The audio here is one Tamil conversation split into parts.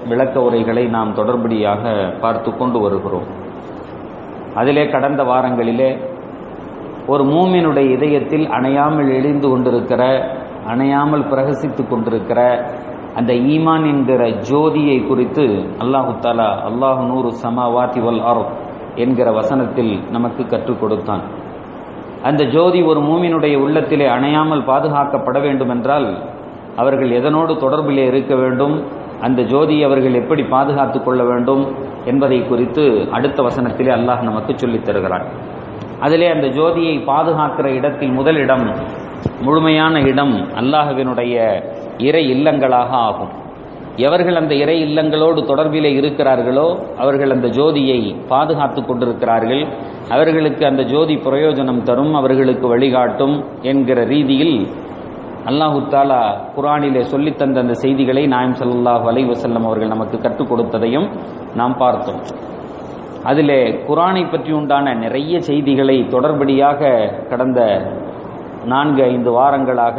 விளக்க உரைகளை நாம் தொடர்படியாக பார்த்து கொண்டு வருகிறோம் அதிலே கடந்த வாரங்களிலே ஒரு மூமினுடைய இதயத்தில் அணையாமல் எழிந்து கொண்டிருக்கிற அணையாமல் பிரகசித்துக் கொண்டிருக்கிற அந்த ஈமான் என்கிற ஜோதியை குறித்து அல்லாஹு தாலா அல்லாஹு நூறு சமாவாத்தி வல் அர் என்கிற வசனத்தில் நமக்கு கற்றுக் கொடுத்தான் அந்த ஜோதி ஒரு மூமினுடைய உள்ளத்திலே அணையாமல் பாதுகாக்கப்பட வேண்டும் என்றால் அவர்கள் எதனோடு தொடர்பிலே இருக்க வேண்டும் அந்த ஜோதியை அவர்கள் எப்படி பாதுகாத்துக் கொள்ள வேண்டும் என்பதை குறித்து அடுத்த வசனத்திலே அல்லாஹ் நமக்கு சொல்லித் தருகிறான் அதிலே அந்த ஜோதியை பாதுகாக்கிற இடத்தில் முதலிடம் முழுமையான இடம் அல்லாஹுவினுடைய இறை இல்லங்களாக ஆகும் எவர்கள் அந்த இறை இல்லங்களோடு தொடர்பிலே இருக்கிறார்களோ அவர்கள் அந்த ஜோதியை பாதுகாத்து கொண்டிருக்கிறார்கள் அவர்களுக்கு அந்த ஜோதி பிரயோஜனம் தரும் அவர்களுக்கு வழிகாட்டும் என்கிற ரீதியில் அல்லாஹு தாலா குரானிலே சொல்லித்தந்த அந்த செய்திகளை நாயம் சல்லாஹ் அலை வசல்லம் அவர்கள் நமக்கு கற்றுக் கொடுத்ததையும் நாம் பார்த்தோம் அதிலே குரானை பற்றி உண்டான நிறைய செய்திகளை தொடர்படியாக கடந்த நான்கு ஐந்து வாரங்களாக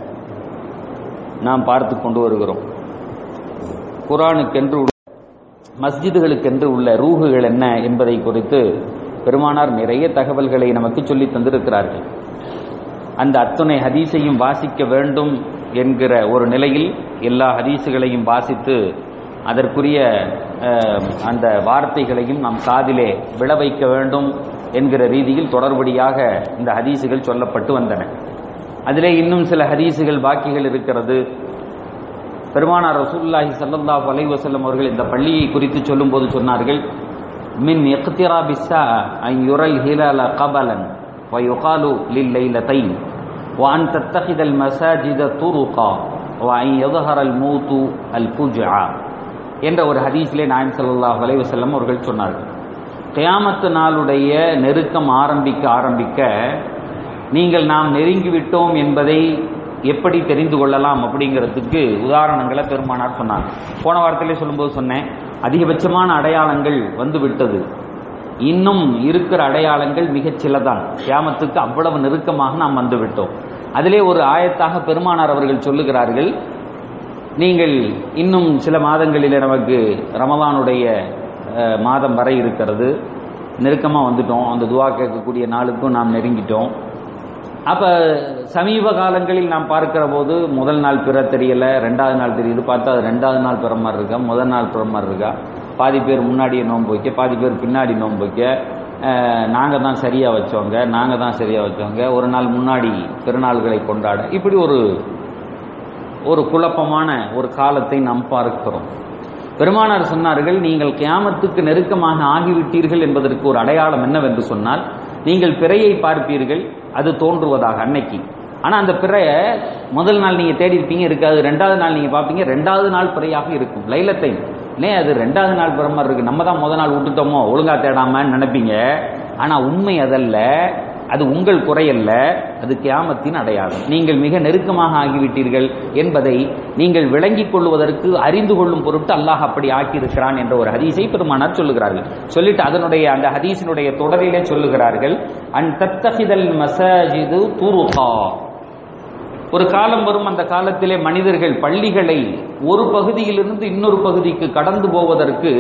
நாம் பார்த்து கொண்டு வருகிறோம் குரானுக்கென்று மஸ்ஜிதுகளுக்கென்று உள்ள ரூகுகள் என்ன என்பதை குறித்து பெருமானார் நிறைய தகவல்களை நமக்கு சொல்லி தந்திருக்கிறார்கள் அந்த அத்துணை ஹதீஸையும் வாசிக்க வேண்டும் என்கிற ஒரு நிலையில் எல்லா ஹதீஸுகளையும் வாசித்து அதற்குரிய அந்த வார்த்தைகளையும் நாம் காதிலே விழ வைக்க வேண்டும் என்கிற ரீதியில் தொடர்படியாக இந்த ஹதீஸுகள் சொல்லப்பட்டு வந்தன அதிலே இன்னும் சில ஹதீஸுகள் பாக்கிகள் இருக்கிறது பெருமானார் ரசூல்லாஹி சல்லாஹ் அலை வசல்லம் அவர்கள் இந்த பள்ளியை குறித்து சொல்லும்போது சொன்னார்கள் மின் எக்திரா பிஸ்ஸா அன் யுரல் ஹிலால கபலன் ويقال لليلتين وأن تتخذ المساجد طرقا وأن يظهر الموت الفجعا என்ற ஒரு ஹதீஸிலே நாயம் சல்லாஹ் அலைவசல்லம் அவர்கள் சொன்னார்கள் கியாமத்து நாளுடைய நெருக்கம் ஆரம்பிக்க ஆரம்பிக்க நீங்கள் நாம் நெருங்கிவிட்டோம் என்பதை எப்படி தெரிந்து கொள்ளலாம் அப்படிங்கிறதுக்கு உதாரணங்களை பெருமானார் சொன்னாங்க போன வாரத்திலே சொல்லும்போது சொன்னேன் அதிகபட்சமான அடையாளங்கள் வந்து விட்டது இன்னும் இருக்கிற அடையாளங்கள் மிகச் சிலதான் கியாமத்துக்கு அவ்வளவு நெருக்கமாக நாம் வந்துவிட்டோம் அதிலே ஒரு ஆயத்தாக பெருமானார் அவர்கள் சொல்லுகிறார்கள் நீங்கள் இன்னும் சில மாதங்களில் நமக்கு ரமலானுடைய மாதம் வரை இருக்கிறது நெருக்கமாக வந்துட்டோம் அந்த துவா கேட்கக்கூடிய நாளுக்கும் நாம் நெருங்கிட்டோம் அப்போ சமீப காலங்களில் நாம் பார்க்கிற போது முதல் நாள் பிற தெரியல ரெண்டாவது நாள் தெரியுது பார்த்தா அது ரெண்டாவது நாள் பிற மாதிரி இருக்கா முதல் நாள் பிற மாதிரி இருக்கா பாதி பேர் முன்னாடியே நோன்பு வைக்க பாதி பேர் பின்னாடி நோன்பு வைக்க நாங்கள் தான் சரியாக வச்சோங்க நாங்கள் தான் சரியாக வச்சோங்க ஒரு நாள் முன்னாடி திருநாள்களை கொண்டாட இப்படி ஒரு ஒரு குழப்பமான ஒரு காலத்தை நாம் பார்க்கிறோம் பெருமானார் சொன்னார்கள் நீங்கள் கியாமத்துக்கு நெருக்கமாக ஆகிவிட்டீர்கள் என்பதற்கு ஒரு அடையாளம் என்னவென்று சொன்னால் நீங்கள் பிறையை பார்ப்பீர்கள் அது தோன்றுவதாக அன்னைக்கு ஆனால் அந்த பிறைய முதல் நாள் நீங்கள் தேடி இருப்பீங்க இருக்காது ரெண்டாவது நாள் நீங்கள் பார்ப்பீங்க ரெண்டாவது நாள் பிறையாக இருக்கும் லைலத்தை ஏன் அது ரெண்டாவது நாள் பிற மாதிரி இருக்கு நம்ம தான் முதல் நாள் விட்டுட்டோமோ ஒழுங்கா தேடாமன்னு நினைப்பீங்க ஆனால் உண்மை அதல்ல அது உங்கள் குறையல்ல அது கியாமத்தின் அடையாளம் நீங்கள் மிக நெருக்கமாக ஆகிவிட்டீர்கள் என்பதை நீங்கள் விளங்கிக் கொள்வதற்கு அறிந்து கொள்ளும் பொருட்டு அல்லாஹ் அப்படி ஆக்கியிருக்கிறான் என்ற ஒரு ஹதீஸை பெருமானார் சொல்லுகிறார்கள் சொல்லிட்டு அதனுடைய அந்த ஹதீஸினுடைய தொடரிலே சொல்லுகிறார்கள் அன் தத்தகிதல் மசாஜிது துருகா ஒரு காலம் வரும் அந்த காலத்திலே மனிதர்கள் பள்ளிகளை ஒரு பகுதியிலிருந்து இன்னொரு பகுதிக்கு கடந்து போவதற்கு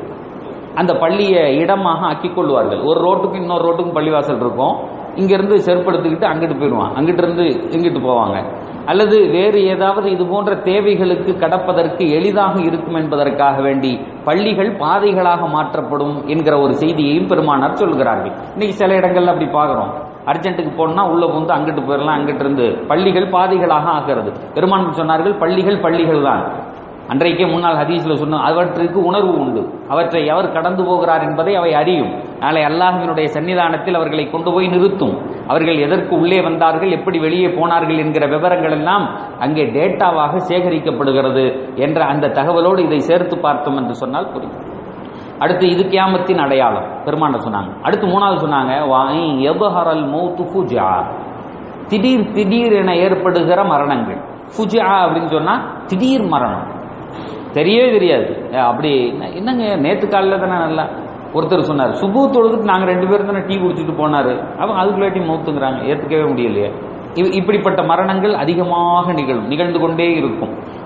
அந்த பள்ளியை இடமாக ஆக்கிக் கொள்வார்கள் ஒரு ரோட்டுக்கு இன்னொரு ரோட்டுக்கும் பள்ளிவாசல் இருக்கும் இங்கிருந்து செருப்படுத்திக்கிட்டு அங்கிட்டு போயிடுவான் அங்கிட்டு இருந்து இங்கிட்டு போவாங்க அல்லது வேறு ஏதாவது இது போன்ற தேவைகளுக்கு கடப்பதற்கு எளிதாக இருக்கும் என்பதற்காக வேண்டி பள்ளிகள் பாதைகளாக மாற்றப்படும் என்கிற ஒரு செய்தியையும் பெருமானார் சொல்கிறார்கள் இன்னைக்கு சில இடங்கள்ல அப்படி பார்க்கிறோம் அர்ஜென்ட்டுக்கு போனா உள்ள புந்து அங்கிட்டு போயிடலாம் அங்கிட்டு இருந்து பள்ளிகள் பாதைகளாக ஆகிறது பெருமான் சொன்னார்கள் பள்ளிகள் பள்ளிகள் தான் அன்றைக்கே முன்னாள் ஹதீஸ்ல சொன்ன அவற்றுக்கு உணர்வு உண்டு அவற்றை எவர் கடந்து போகிறார் என்பதை அவை அறியும் நாளை அல்லாஹுவினுடைய சன்னிதானத்தில் அவர்களை கொண்டு போய் நிறுத்தும் அவர்கள் எதற்கு உள்ளே வந்தார்கள் எப்படி வெளியே போனார்கள் என்கிற விவரங்கள் எல்லாம் அங்கே டேட்டாவாக சேகரிக்கப்படுகிறது என்ற அந்த தகவலோடு இதை சேர்த்து பார்த்தோம் என்று சொன்னால் புரியும் அடுத்து இது கியாமத்தின் அடையாளம் பெருமாண்ட சொன்னாங்க அடுத்து மூணாவது சொன்னாங்க வாய் எபஹரல் மௌத்து ஃபுஜா திடீர் திடீர் என ஏற்படுகிற மரணங்கள் ஃபுஜா அப்படின்னு சொன்னா திடீர் மரணம் தெரியவே தெரியாது அப்படி என்னங்க நேற்று காலையில் தானே நல்லா ஒருத்தர் சொன்னார் சுபு தொழுதுட்டு நாங்கள் ரெண்டு பேரும் தானே டீ குடிச்சிட்டு போனாரு அவங்க அதுக்குள்ளாட்டி மௌத்துங்கிறாங்க ஏற்றுக்கவே முடியலையே இப்படிப்பட்ட மரணங்கள் அதிகமாக நிகழும் நிகழ்ந்து கொண்டே இருக்கும்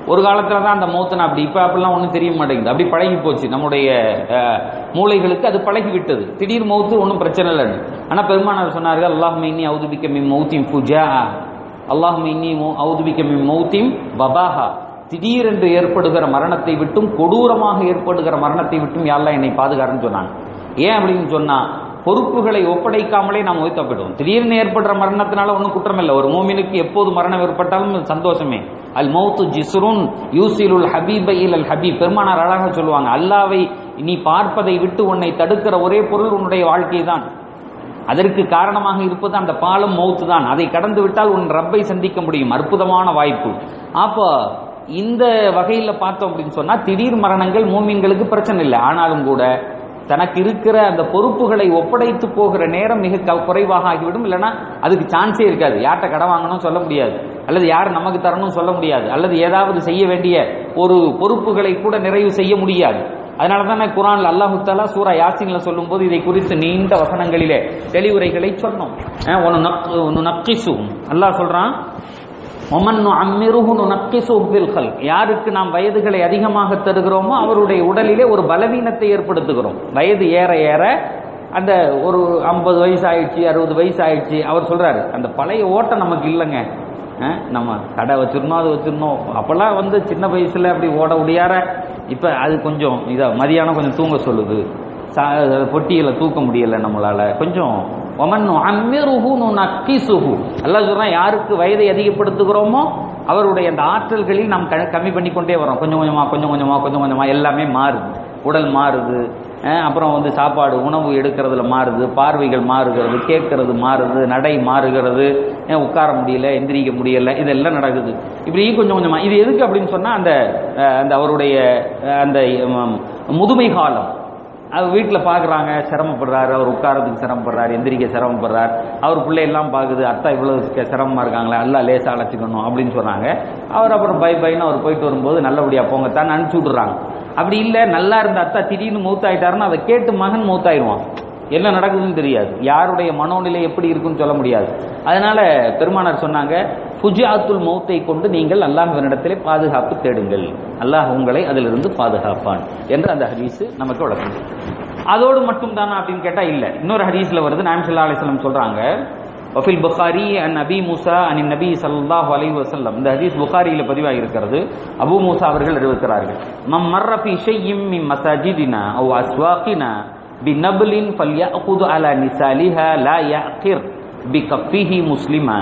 ஒரு காலத்துல தான் அந்த மௌத்தனை அப்படி இப்ப அப்படிலாம் ஒன்றும் தெரிய மாட்டேங்குது அப்படி பழகி போச்சு நம்முடைய அஹ், மூளைகளுக்கு அது பழகி விட்டது திடீர் மௌத்து ஒன்றும் பிரச்சனை இல்லை ஆனா பெருமானார் சொன்னார்கள் அல்லாஹ் இன்னி அவுதுபிக்க மின் மௌத்தின் ஃபுஜா அல்லாஹ் இன்னி அவுதுபிக்க மின் மௌத்தின் வபாஹா திடீரென்று ஏற்படுகிற மரணத்தை விட்டும் கொடூரமாக ஏற்படுகிற மரணத்தை விட்டும் யாரெல்லாம் என்னை பாதுகாருன்னு சொன்னாங்க ஏன் அப்படின்னு சொன்னா பொறுப்புகளை ஒப்படைக்காமலே நாம் ஒய்த்தப்படுவோம் திடீர்னு ஏற்படுற மரணத்தினால ஒன்றும் குற்றம் இல்லை ஒரு மூமினுக்கு எப்போது மரணம் ஏற்பட்டாலும் சந்தோஷமே அல் மௌத்து ஜிஸ்ருன் யூசிலுல் ஹபீபை அல் ஹபீப் பெருமானார் அழகாக சொல்லுவாங்க அல்லாவை நீ பார்ப்பதை விட்டு உன்னை தடுக்கிற ஒரே பொருள் உன்னுடைய வாழ்க்கை தான் அதற்கு காரணமாக இருப்பது அந்த பாலம் மௌத்து தான் அதை கடந்து விட்டால் உன் ரப்பை சந்திக்க முடியும் அற்புதமான வாய்ப்பு அப்போ இந்த வகையில பார்த்தோம் அப்படின்னு சொன்னா திடீர் மரணங்கள் மூமின்களுக்கு பிரச்சனை இல்லை ஆனாலும் கூட தனக்கு இருக்கிற அந்த பொறுப்புகளை ஒப்படைத்து போகிற நேரம் மிக க- குறைவாக ஆகிவிடும் இல்லைன்னா அதுக்கு சான்ஸே இருக்காது யார்கிட்ட கடன் வாங்கணும் சொல்ல முடியாது அல்லது யார் நமக்கு தரணும் சொல்ல முடியாது அல்லது ஏதாவது செய்ய வேண்டிய ஒரு பொறுப்புகளை கூட நிறைவு செய்ய முடியாது அதனால தானே குரான்ல அல்லாஹு தாலா சூரா யாசின்ல சொல்லும்போது இதை குறித்து நீண்ட வசனங்களிலே தெளிவுரைகளை சொன்னோம் அஹ் ஒன்னு நக்- ஒன்னு நக்கிசு அல்லாஹ் சொல்றான் ஒமன் அம்மிருஹு நக்கிசு ஃபில் கல்க். யாருக்கு நாம் வயதுகளை அதிகமாக தருகிறோமோ அவருடைய உடலிலே ஒரு பலவீனத்தை ஏற்படுத்துகிறோம் வயது ஏற ஏற அந்த ஒரு ஐம்பது வயசு ஆயிடுச்சு அறுபது வயசு ஆயிடுச்சு அவர் சொல்றாரு அந்த பழைய ஓட்டம் நமக்கு இல்லைங்க அஹ் நம்ம கடை வச்சிருந்தோம் அது வச்சிருந்தோம் அப்பெல்லாம் வந்து சின்ன வயசுல அப்படி ஓட முடியாத இப்ப அது கொஞ்சம் இதா மதியானம் கொஞ்சம் தூங்க சொல்லுது சா- பொட்டியில தூக்க முடியல நம்மளால கொஞ்சம் ஒமன் அம்மிருஹு நக்கிசுஹு அல்லாஹ் சொல்றான் யாருக்கு வயதை அதிகப்படுத்துகிறோமோ அவருடைய அந்த ஆற்றல்களில் நாம் க- கம்மி பண்ணி கொண்டே வரோம் கொஞ்சம் கொஞ்சமா கொஞ்சம் கொஞ்சமா கொஞ்சம் கொஞ்சமா எல்லாமே மாறுது உடல் மாறுது அஹ் அப்புறம் வந்து சாப்பாடு உணவு எடுக்கிறதுல மாறுது பார்வைகள் மாறுகிறது கேட்கறது மாறுது நடை மாறுகிறது அஹ் உட்கார முடியல எந்திரிக்க முடியல இதெல்லாம் நடக்குது இப்படி கொஞ்சம் கொஞ்சமா இது எதுக்கு அப்படின்னு சொன்னா அந்த அஹ், அந்த அவருடைய அஹ், அந்த உம், முதுமை காலம் அவர் வீட்டில் பார்க்குறாங்க சிரமப்படுறாரு அவர் உட்காரத்துக்கு சிரமப்படுறாரு எந்திரிக்க சிரமப்படுறார் அவர் பிள்ளை எல்லாம் பார்க்குது அத்தா இவ்வளவு க- சிரமமா இருக்காங்களே எல்லாம் லேசாக அழைச்சிக்கணும் அப்படின்னு சொன்னாங்க அவர் அப்புறம் பை பைன்னு அவர் போயிட்டு வரும்போது நல்லபடியாக போங்க தான் அனுப்பிச்சி விட்றாங்க அப்படி இல்லை நல்லா இருந்த அத்தா திடீர்னு மூத்தாயிட்டாருன்னா அதை கேட்டு மகன் மூத்தாயிருவான் என்ன நடக்குதுன்னு தெரியாது யாருடைய மனோநிலை எப்படி இருக்குன்னு சொல்ல முடியாது அதனால பெருமானார் சொன்னாங்க ஃபுஜாத்துல் மௌத்தை கொண்டு நீங்கள் அல்லாஹ்வினிடத்திலே பாதுகாப்பு தேடுங்கள் அல்லாஹ் உங்களை அதிலிருந்து பாதுகாப்பான் என்று அந்த ஹதீஸ் நமக்கு விளக்கம் அதோடு மட்டும் தானா அப்படின்னு கேட்டா இல்ல இன்னொரு ஹதீஸ்ல வருது நாயம் ஸல்லல்லாஹு அலைஹி வஸல்லம் சொல்றாங்க வஃபில் புகாரி அன் நபி மூசா அன் நபி ஸல்லல்லாஹு அலைஹி வஸல்லம் இந்த ஹதீஸ் புகாரியில பதிவாகி இருக்கிறது அபூ மூசா அவர்கள் அறிவிக்கிறார்கள் மம் மர்ர ஃபி ஷைஇம் மின் மசாஜிதினா அவ் அஸ்வாகினா பினப்லின் ஃபல்யஅகுது அலா நிசாலிஹா லா யஅகிர் பிகஃபிஹி முஸ்லிமா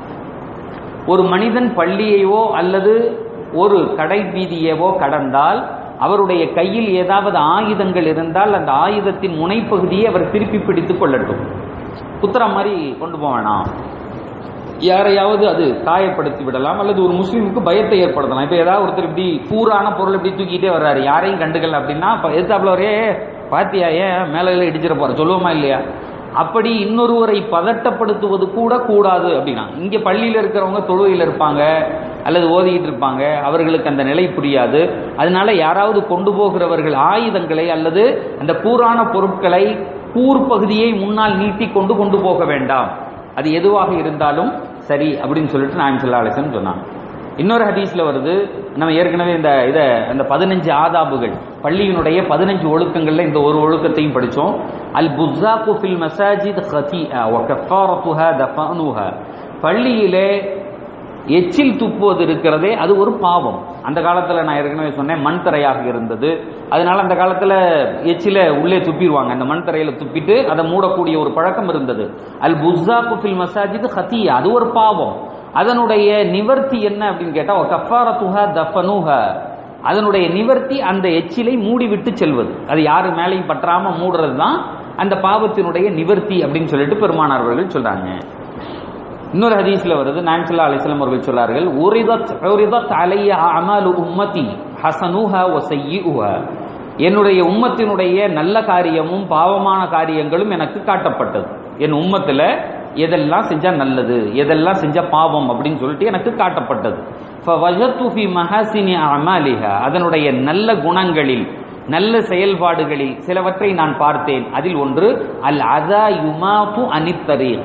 ஒரு மனிதன் பள்ளியையோ அல்லது ஒரு கடை வீதியவோ கடந்தால் அவருடைய கையில் ஏதாவது ஆயுதங்கள் இருந்தால் அந்த ஆயுதத்தின் முனைப்பகுதியை அவர் திருப்பி பிடித்துக் கொள்ளட்டும் குத்துற மாதிரி கொண்டு போக வேணாம் யாரையாவது அது காயப்படுத்தி விடலாம் அல்லது ஒரு முஸ்லீமுக்கு பயத்தை ஏற்படுத்தலாம் இப்ப ஏதாவது ஒருத்தர் இப்படி கூறான பொருள் இப்படி தூக்கிட்டே வர்றாரு யாரையும் கண்டுக்கல அப்படின்னா இப்ப எதிர்த்தாப்புல ஒரே பாத்தியா ஏன் மேல எல்லாம் இடிச்சிட போற சொல்லுவோமா இல்லையா அப்படி இன்னொருவரை பதட்டப்படுத்துவது கூட கூடாது அப்படின்னா இங்க பள்ளியில இருக்கிறவங்க தொழுகையில் இருப்பாங்க அல்லது ஓதிக்கிட்டு இருப்பாங்க அவர்களுக்கு அந்த நிலை புரியாது அதனால யாராவது கொண்டு போகிறவர்கள் ஆயுதங்களை அல்லது அந்த கூறான பொருட்களை கூர் பகுதியை முன்னால் நீட்டி கொண்டு கொண்டு போக வேண்டாம் அது எதுவாக இருந்தாலும் சரி அப்படின்னு சொல்லிட்டு நான் சொல்லா அலிசன் சொன்னாங்க இன்னொரு ஹதீஸ்ல வருது நம்ம ஏற்கனவே இந்த இத அந்த பதினஞ்சு ஆதாபுகள் பள்ளியினுடைய பதினஞ்சு ஒழுக்கங்கள்ல இந்த ஒரு ஒழுக்கத்தையும் படிச்சோம் அல் புஸாக்கு ஃபில் மசாஜித் ஹதீஆ வ கஃபாரத்துஹா தஃபானுஹா பள்ளியிலே எச்சில் துப்புவது இருக்கிறதே அது ஒரு பாவம் அந்த காலத்துல நான் ஏற்கனவே சொன்னேன் மண் தரையாக இருந்தது அதனால அந்த காலத்துல எச்சில உள்ளே துப்பிடுவாங்க அந்த மண் தரையில துப்பிட்டு அதை மூடக்கூடிய ஒரு பழக்கம் இருந்தது அல் புஸாக்கு ஃபில் மசாஜித் ஹதீயா அது ஒரு பாவம் அதனுடைய நிவர்த்தி என்ன அப்படின்னு கேட்டா கஃபாரத்துஹா தஃபனுஹா அதனுடைய நிவர்த்தி அந்த எச்சிலை மூடிவிட்டு செல்வது அது யாரு மேலையும் பற்றாம மூடுறது தான் அந்த பாவத்தினுடைய நிவர்த்தி அப்படின்னு சொல்லிட்டு பெருமானார் அவர்கள் சொல்றாங்க இன்னொரு ஹதீஸ்ல வருது நான்சல்லா அலிஸ்லாம் அவர்கள் சொல்லார்கள் உரிதத் உரிதத் அலைய அமலு உம்மதி ஹசனுஹா வ சய்யிஉஹா என்னுடைய உம்மத்தினுடைய நல்ல காரியமும் பாவமான காரியங்களும் எனக்கு காட்டப்பட்டது என் உம்மத்துல எதெல்லாம் செஞ்சா நல்லது எதெல்லாம் செஞ்சா பாவம் அப்படின்னு சொல்லிட்டு எனக்கு காட்டப்பட்டது ஃபவஜத்து ஃபி மஹாசினி அமாலிஹா அதனுடைய நல்ல குணங்களில் நல்ல செயல்பாடுகளில் சிலவற்றை நான் பார்த்தேன் அதில் ஒன்று அல் அதா யுமாஃபு அனித்தரீக்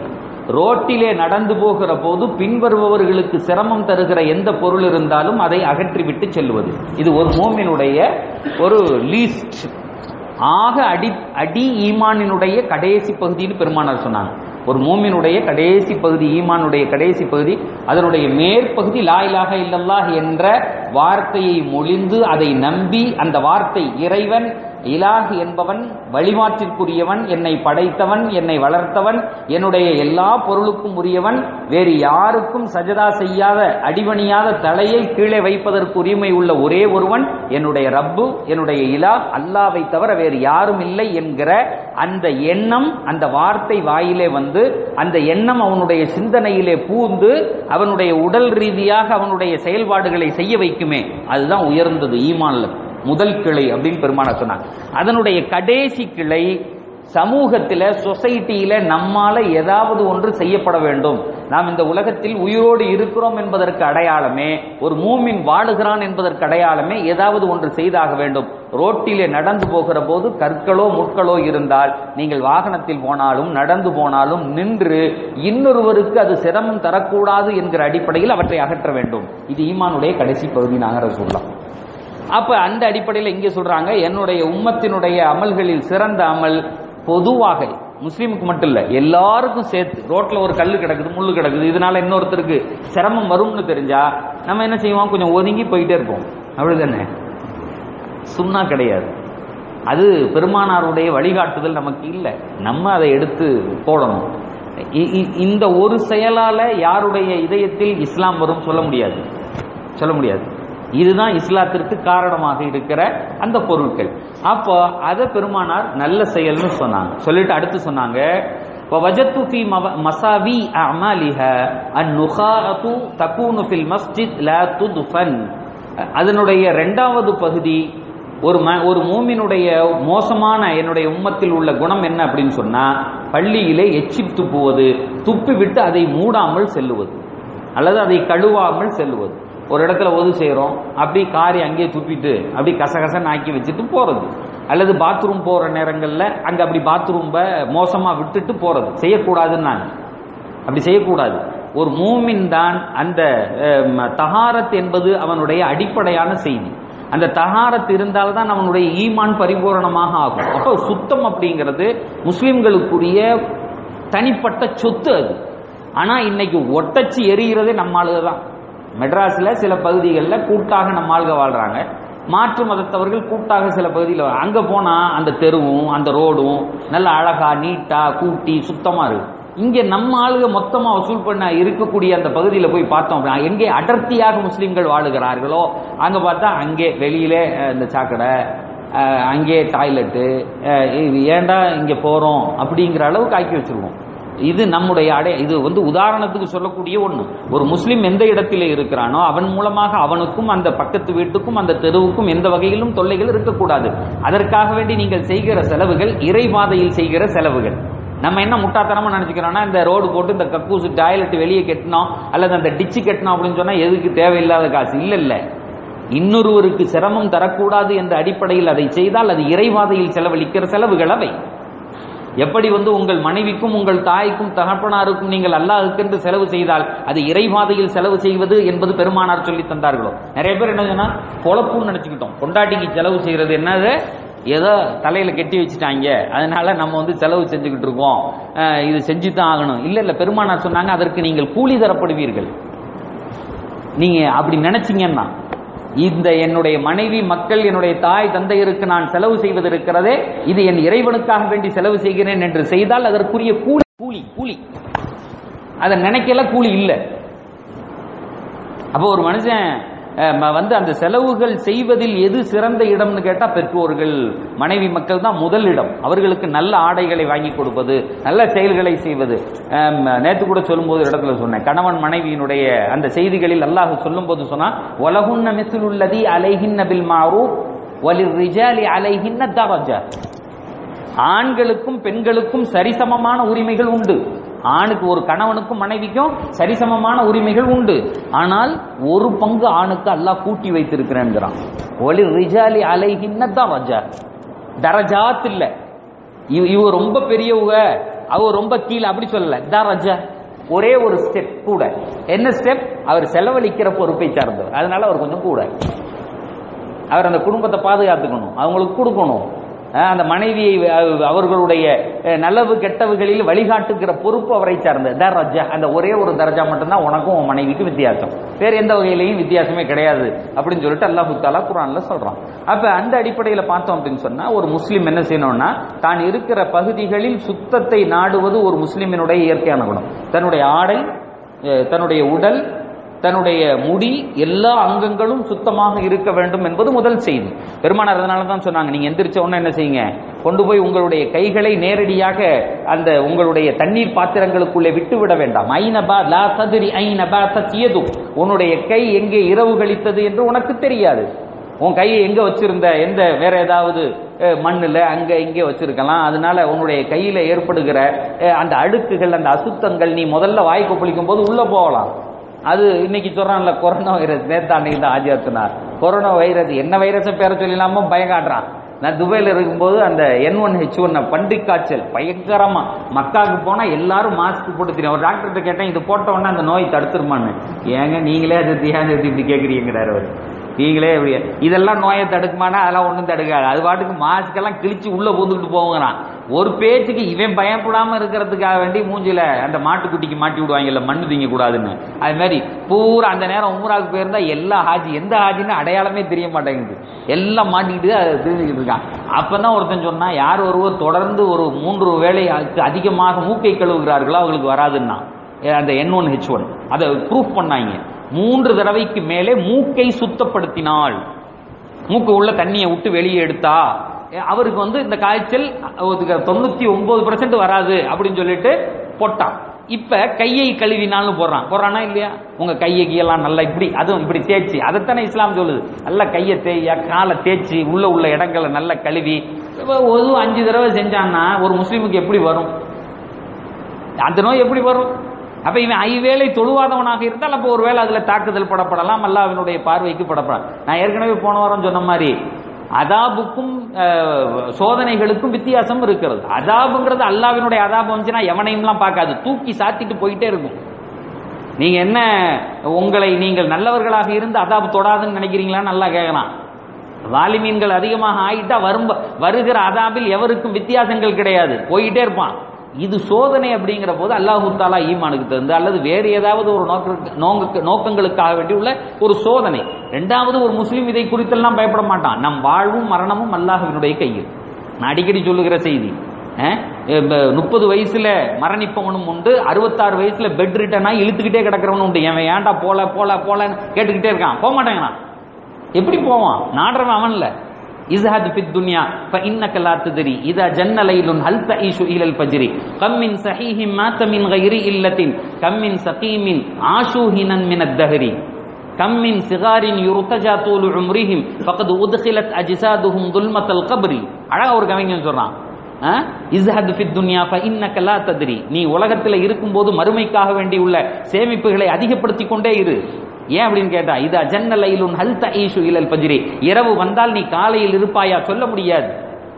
ரோட்டிலே நடந்து போகிற போது பின்வருபவர்களுக்கு சிரமம் தருகிற எந்த பொருள் இருந்தாலும் அதை அகற்றிவிட்டு செல்வது இது ஒரு மோமினுடைய ஒரு லீஸ்ட் ஆக அடி அடி ஈமானினுடைய கடைசி பகுதின்னு பெருமானார் சொன்னாங்க ஒரு மூமினுடைய கடைசி பகுதி ஈமானுடைய கடைசி பகுதி அதனுடைய மேற்பகுதி லா இலாஹ இல்லல்லாஹ் என்ற வார்த்தையை மொழிந்து அதை நம்பி அந்த வார்த்தை இறைவன் இலாஹ் என்பவன் வழிமாற்றிற்குரியவன் என்னை படைத்தவன் என்னை வளர்த்தவன் என்னுடைய எல்லா பொருளுக்கும் உரியவன் வேறு யாருக்கும் சஜதா செய்யாத அடிபணியாத தலையை கீழே வைப்பதற்கு உரிமை உள்ள ஒரே ஒருவன் என்னுடைய ரப்பு என்னுடைய இலா அல்லாவை தவிர வேறு யாரும் இல்லை என்கிற அந்த எண்ணம் அந்த வார்த்தை வாயிலே வந்து அந்த எண்ணம் அவனுடைய சிந்தனையிலே பூந்து அவனுடைய உடல் ரீதியாக அவனுடைய செயல்பாடுகளை செய்ய வைக்குமே அதுதான் உயர்ந்தது ஈமான்ல முதல் கிளை அப்படின்னு பெருமான சொன்னாங்க அதனுடைய கடைசி கிளை சமூகத்தில் சொசைட்டியில நம்மால ஏதாவது ஒன்று செய்யப்பட வேண்டும் நாம் இந்த உலகத்தில் உயிரோடு இருக்கிறோம் என்பதற்கு அடையாளமே ஒரு மூமின் வாழுகிறான் என்பதற்கு அடையாளமே ஏதாவது ஒன்று செய்தாக வேண்டும் ரோட்டிலே நடந்து போகிற போது கற்களோ முட்களோ இருந்தால் நீங்கள் வாகனத்தில் போனாலும் நடந்து போனாலும் நின்று இன்னொருவருக்கு அது சிரமம் தரக்கூடாது என்கிற அடிப்படையில் அவற்றை அகற்ற வேண்டும் இது ஈமானுடைய கடைசி பகுதி நாங்கள் சொல்லலாம் அப்ப அந்த அடிப்படையில் இங்கே சொல்றாங்க என்னுடைய உம்மத்தினுடைய அமல்களில் சிறந்த அமல் பொதுவாக முஸ்லீமுக்கு மட்டும் இல்ல எல்லாருக்கும் சேர்த்து ரோட்ல ஒரு கல்லு கிடக்குது முள்ளு கிடக்குது இதனால இன்னொருத்தருக்கு சிரமம் வரும்னு தெரிஞ்சா நம்ம என்ன செய்வோம் கொஞ்சம் ஒதுங்கி போயிட்டே இருப்போம் அப்படிதானே சுண்ணா கிடையாது அது பெருமானாருடைய வழிகாட்டுதல் நமக்கு இல்லை நம்ம அதை எடுத்து போடணும் இ- இ- இந்த ஒரு செயலால யாருடைய இதயத்தில் இஸ்லாம் வரும் சொல்ல முடியாது சொல்ல முடியாது இதுதான் இஸ்லாத்திற்கு காரணமாக இருக்கிற அந்த பொருட்கள் அப்போ அதை பெருமானார் நல்ல செயல்னு சொன்னாங்க சொல்லிட்டு அடுத்து சொன்னாங்க وَوَجَدْتُ فِي مَوَ- مَصَابِيحِ أَعْمَالِهَا النُّخَاءَةُ تَكُونُ فِي الْمَسْجِدِ لَا تُدْفَنْ அதனுடைய இரண்டாவது பகுதி ஒரு ம ஒரு மூமினுடைய மோசமான என்னுடைய உம்மத்தில் உள்ள குணம் என்ன அப்படின்னு சொன்னா பள்ளியிலே எச்சி துப்புவது துப்பி விட்டு அதை மூடாமல் செல்லுவது அல்லது அதை கழுவாமல் செல்லுவது ஒரு இடத்துல ஒது செய்கிறோம் அப்படி காரி அங்கேயே துப்பிட்டு அப்படி கசகசன்னு ஆக்கி வச்சுட்டு போறது அல்லது பாத்ரூம் போற நேரங்கள்ல அங்க அப்படி பாத்ரூம்ப மோசமா விட்டுட்டு போறது செய்யக்கூடாதுன்னு நான் அப்படி செய்யக்கூடாது ஒரு மூமின் தான் அந்த அஹ், தஹாரத் என்பது அவனுடைய அடிப்படையான செய்தி அந்த தஹாரத் இருந்தால்தான் அவனுடைய ஈமான் பரிபூரணமாக ஆகும் அப்போ சுத்தம் அப்படிங்கிறது முஸ்லிம்களுக்குரிய தனிப்பட்ட சொத்து அது ஆனா இன்னைக்கு ஒட்டச்சி எரிகிறதே நம்ம ஆளுக தான் மெட்ராஸ்ல சில பகுதிகளில் கூட்டாக நம்ம ஆளுக வாழ்றாங்க மாற்று மதத்தவர்கள் கூட்டாக சில பகுதியில் அங்க போனா அந்த தெருவும் அந்த ரோடும் நல்ல அழகா நீட்டா கூட்டி சுத்தமா இருக்கு இங்க நம்ம ஆளுக மொத்தமா வசூல் பண்ண இருக்கக்கூடிய அந்த பகுதியில் போய் பார்த்தோம் அப்படின்னா எங்கே அடர்த்தியாக முஸ்லிம்கள் வாழுகிறார்களோ அங்க பார்த்தா அங்கே வெளியிலே அஹ், இந்த சாக்கடை அஹ், அங்கே டாய்லெட்டு அஹ், இது ஏன்டா இங்க போறோம் அப்படிங்கிற அளவுக்கு ஆக்கி வச்சிருக்கோம் இது நம்முடைய அடை இது வந்து உதாரணத்துக்கு சொல்லக்கூடிய ஒண்ணு ஒரு முஸ்லிம் எந்த இடத்திலே இருக்கிறானோ அவன் மூலமாக அவனுக்கும் அந்த பக்கத்து வீட்டுக்கும் அந்த தெருவுக்கும் எந்த வகையிலும் தொல்லைகள் இருக்கக்கூடாது அதற்காக வேண்டி நீங்கள் செய்கிற செலவுகள் இறைபாதையில் செய்கிற செலவுகள் நம்ம என்ன முட்டாத்தனமா நினைச்சுக்கிறோம்னா இந்த ரோடு போட்டு இந்த கக்கூசு டாய்லெட் வெளியே கட்டணும் அல்லது அந்த டிச்சு கட்டணும் அப்படின்னு சொன்னா எதுக்கு தேவையில்லாத காசு இல்ல இல்ல இன்னொருவருக்கு சிரமம் தரக்கூடாது என்ற அடிப்படையில் அதை செய்தால் அது இறைவாதையில் செலவழிக்கிற செலவுகள் அவை எப்படி வந்து உங்கள் மனைவிக்கும் உங்கள் தாய்க்கும் தகப்பனாருக்கும் நீங்கள் அல்லாஹுக்கென்று செலவு செய்தால் அது இறைவாதையில் செலவு செய்வது என்பது பெருமானார் சொல்லி தந்தார்களோ நிறைய பேர் என்ன சொன்னா பொழப்புன்னு நினைச்சுக்கிட்டோம் பொண்டாட்டிக்கு செலவு செய்யறது என்னது ஏதோ தலையில கட்டி வச்சுட்டாங்க அதனால நம்ம வந்து செலவு செஞ்சுக்கிட்டு இருக்கோம் அஹ் இது செஞ்சு தான் ஆகணும் இல்ல இல்ல பெருமானார் சொன்னாங்க அதற்கு நீங்கள் கூலி தரப்படுவீர்கள் நீங்க அப்படி நினைச்சீங்கன்னா இந்த என்னுடைய மனைவி மக்கள் என்னுடைய தாய் தந்தையருக்கு நான் செலவு செய்வது இருக்கிறதே இது என் இறைவனுக்காக வேண்டி செலவு செய்கிறேன் என்று செய்தால் அதற்குரிய கூலி கூலி கூலி அதை நினைக்கல கூலி இல்லை அப்போ ஒரு மனுஷன் அஹ், ம- வந்து அந்த செலவுகள் செய்வதில் எது சிறந்த இடம்னு கேட்டா பெற்றோர்கள் மனைவி மக்கள் தான் முதல் இடம் அவர்களுக்கு நல்ல ஆடைகளை வாங்கி கொடுப்பது நல்ல செயல்களை செய்வது அஹ், ம- நேத்து கூட சொல்லும்போது ஒரு இடத்துல சொன்னேன் கணவன் மனைவியினுடைய அந்த செய்திகளில் அல்லாஹ் சொல்லும்போது சொன்னா உலகுன்ன மிஸ்லுல்லதி அலைஹின்ன பில் மாரூஃப் வலிர் ரிஜாலி அலைஹின்ன தரஜா ஆண்களுக்கும் பெண்களுக்கும் சரிசமமான உரிமைகள் உண்டு ஆணுக்கு ஒரு கணவனுக்கும் மனைவிக்கும் சரிசமமான உரிமைகள் உண்டு ஆனால் ஒரு பங்கு ஆணுக்கு அல்லாஹ் கூட்டி வைத்திருக்கிறேன்கிறான் ஒலி ரிஜாலி அலைகின்ன தரஜா தரஜாத் இல்ல இவ இவ ரொம்ப பெரியவங்க அவ ரொம்ப கீழே அப்படி சொல்லல தரஜா ஒரே ஒரு ஸ்டெப் கூட என்ன ஸ்டெப் அவர் செலவழிக்கிற பொறுப்பை சார்ந்தவர் அதனால அவர் கொஞ்சம் கூட அவர் அந்த குடும்பத்தை பாதுகாத்துக்கணும் அவங்களுக்கு கொடுக்கணும் அஹ் அந்த மனைவியை அஹ், அவர்களுடைய அஹ், நல்லவு கெட்டவுகளில் வழிகாட்டுகிற பொறுப்பு அவரை சார்ந்த தரஜா அந்த ஒரே ஒரு தரஜா மட்டும்தான் உனக்கும் உன் மனைவிக்கும் வித்தியாசம் வேற எந்த வகையிலையும் வித்தியாசமே கிடையாது அப்படின்னு சொல்லிட்டு அல்லாஹு தாலா குரான்ல சொல்றான் அப்ப அந்த அடிப்படையில பார்த்தோம் அப்படின்னு சொன்னா ஒரு முஸ்லீம் என்ன செய்யணும்னா தான் இருக்கிற பகுதிகளில் சுத்தத்தை நாடுவது ஒரு முஸ்லிமினுடைய இயற்கையான குணம் தன்னுடைய ஆடை அஹ், தன்னுடைய உடல் தன்னுடைய முடி எல்லா அங்கங்களும் சுத்தமாக இருக்க வேண்டும் என்பது முதல் செய்தி பெருமானார் அதனால தான் சொன்னாங்க நீங்க எந்திரிச்ச உடனே என்ன செய்யுங்க கொண்டு போய் உங்களுடைய கைகளை நேரடியாக அந்த உங்களுடைய தண்ணீர் பாத்திரங்களுக்குள்ளே விட்டு விட வேண்டாம் ஐநபா லா ததிரி ஐநபா தத்தியது உன்னுடைய கை எங்கே இரவு கழித்தது என்று உனக்கு தெரியாது உன் கையை எங்க வச்சிருந்த எந்த வேற ஏதாவது அஹ், மண்ணுல அங்க இங்கே வச்சிருக்கலாம் அதனால உன்னுடைய கையில ஏற்படுகிற அஹ், அந்த அழுக்குகள் அந்த அசுத்தங்கள் நீ முதல்ல வாய் கொப்பளிக்கும் போது உள்ள போகலாம் அது இன்னைக்கு சொல்றான்ல கொரோனா வைரஸ் நேத்து அன்னைக்கு தான் ஆஜியா சொன்னார் கொரோனா வைரஸ் என்ன வைரஸ் பேர சொல்லிடலாமோ பயம் காட்டுறான் நான் துபாயில இருக்கும்போது அந்த என் ஒன் ஹெச் ஒன் பன்றி காய்ச்சல் பயங்கரமா மக்காவுக்கு போனா எல்லாரும் மாஸ்க் போட்டு தெரியும் ஒரு டாக்டர்கிட்ட கேட்டேன் இது போட்ட உடனே அந்த நோய் தடுத்துருமான்னு ஏங்க நீங்களே அது தியானம் எடுத்து இப்படி கேக்குறீங்கிறாரு அவர் நீங்களே இப்படி இதெல்லாம் நோயை தடுக்குமானா அதெல்லாம் ஒன்றும் தடுக்காது அது பாட்டுக்கு மாஸ்க் எல்லாம் கிழிச்சு உள்ள பூந்துக்கிட்டு போகிறான் ஒரு பேச்சுக்கு இவன் பயப்படாம இருக்கிறதுக்காக வேண்டி மூஞ்சில அந்த மாட்டுக்குட்டிக்கு மாட்டி விடுவாங்கல்ல மண்ணு திங்க கூடாதுன்னு அது மாதிரி பூரா அந்த நேரம் உம்ராவுக்கு போயிருந்தா எல்லா ஹாஜி எந்த ஹாஜின்னு அடையாளமே தெரிய மாட்டேங்குது எல்லாம் மாட்டிக்கிட்டு அதை தெரிஞ்சுக்கிட்டு இருக்கான் அப்பதான் ஒருத்தன் சொன்னா யார் ஒருவர் தொடர்ந்து ஒரு மூன்று வேளை அதிகமாக மூக்கை கழுவுகிறார்களோ அவங்களுக்கு வராதுன்னா அந்த என் ஒன் ஹெச் ஒன் அதை ப்ரூஃப் பண்ணாங்க மூன்று தடவைக்கு மேலே மூக்கை சுத்தப்படுத்தினாள் மூக்கு உள்ள தண்ணியை விட்டு வெளியே எடுத்தா எ, அவருக்கு வந்து இந்த காய்ச்சல் தொண்ணூத்தி ஒன்பது பர்சன்ட் வராது அப்படின்னு சொல்லிட்டு போட்டான் இப்ப கையை கழுவினாலும் போடுறான் போடுறானா இல்லையா உங்க கையை கீழெல்லாம் நல்லா இப்படி அதுவும் இப்படி தேய்ச்சி அதைத்தானே இஸ்லாம் சொல்லுது நல்லா கையை தேய்யா காலை தேய்ச்சி உள்ள உள்ள இடங்களை நல்லா கழுவி இப்ப ஒரு அஞ்சு தடவை செஞ்சான்னா ஒரு முஸ்லீமுக்கு எப்படி வரும் அந்த நோய் எப்படி வரும் அப்ப இவன் ஐவேளை தொழுவாதவனாக இருந்தால் அப்போ ஒருவேளை அதுல தாக்குதல் படப்படலாம் அல்லாவினுடைய பார்வைக்கு படப்படலாம் நான் ஏற்கனவே போன வாரம் சொன்ன மாதிரி அதாபுக்கும் அஹ், சோதனைகளுக்கும் வித்தியாசம் இருக்கிறது அதாபுங்கிறது அல்லாவினுடைய அதாபம் வந்துச்சுன்னா எவனையும்லாம் பார்க்காது தூக்கி சாத்திட்டு போயிட்டே இருக்கும் நீங்க என்ன உங்களை நீங்கள் நல்லவர்களாக இருந்து அதாபு தொடாதுன்னு நினைக்கிறீங்களா நல்லா கேட்கலாம் வாலிமீன்கள் அதிகமாக ஆயிட்டா வரும் வருகிற அதாபில் எவருக்கும் வித்தியாசங்கள் கிடையாது போயிட்டே இருப்பான் இது சோதனை அப்படிங்கிற போது அல்லாஹு தாலா ஈமானுக்கு தந்து அல்லது வேறு ஏதாவது ஒரு நோக்க நோக்க நோக்கங்களுக்காக வேண்டி உள்ள ஒரு சோதனை ரெண்டாவது ஒரு முஸ்லீம் இதை குறித்தெல்லாம் பயப்பட மாட்டான் நம் வாழ்வும் மரணமும் அல்லாஹ்வினுடைய கையில் நான் அடிக்கடி சொல்லுகிற செய்தி முப்பது வயசுல மரணிப்பவனும் உண்டு அறுபத்தாறு வயசுல பெட் ரிட்டனா இழுத்துக்கிட்டே கிடக்கிறவனும் உண்டு எவன் ஏன்டா போல போல போலன்னு கேட்டுக்கிட்டே இருக்கான் போக மாட்டேங்கிறான் எப்படி போவான் நாடுறவன் அவன்ல இஸ்ஹத் ஃபித் துன்யா فإنك لا تدري إذا جن ليل هل تعيش إلى الفجر كم من صحيح مات من غير إلة كم من سقيم عاشوا هنا من الدهر كم من صغار يرتجى طول عمرهم فقد أدخلت أجسادهم ظلمة القبر அழகா ஒரு கவிஞன் சொல்றான் இஸ்ஹத் ஃபித் துன்யா ஃபஇன்னக லா தத்ரி நீ உலகத்தில் இருக்கும்போது மறுமைக்காக வேண்டி உள்ள சேமிப்புகளை அதிகப்படுத்தி கொண்டே இரு ஏன் அப்படின்னு கேட்டா இது அஜன்ன லைலுன் ஹல் தஈஷு இலல் பஜ்ரி இரவு வந்தால் நீ காலையில் இருப்பாயா சொல்ல முடியாது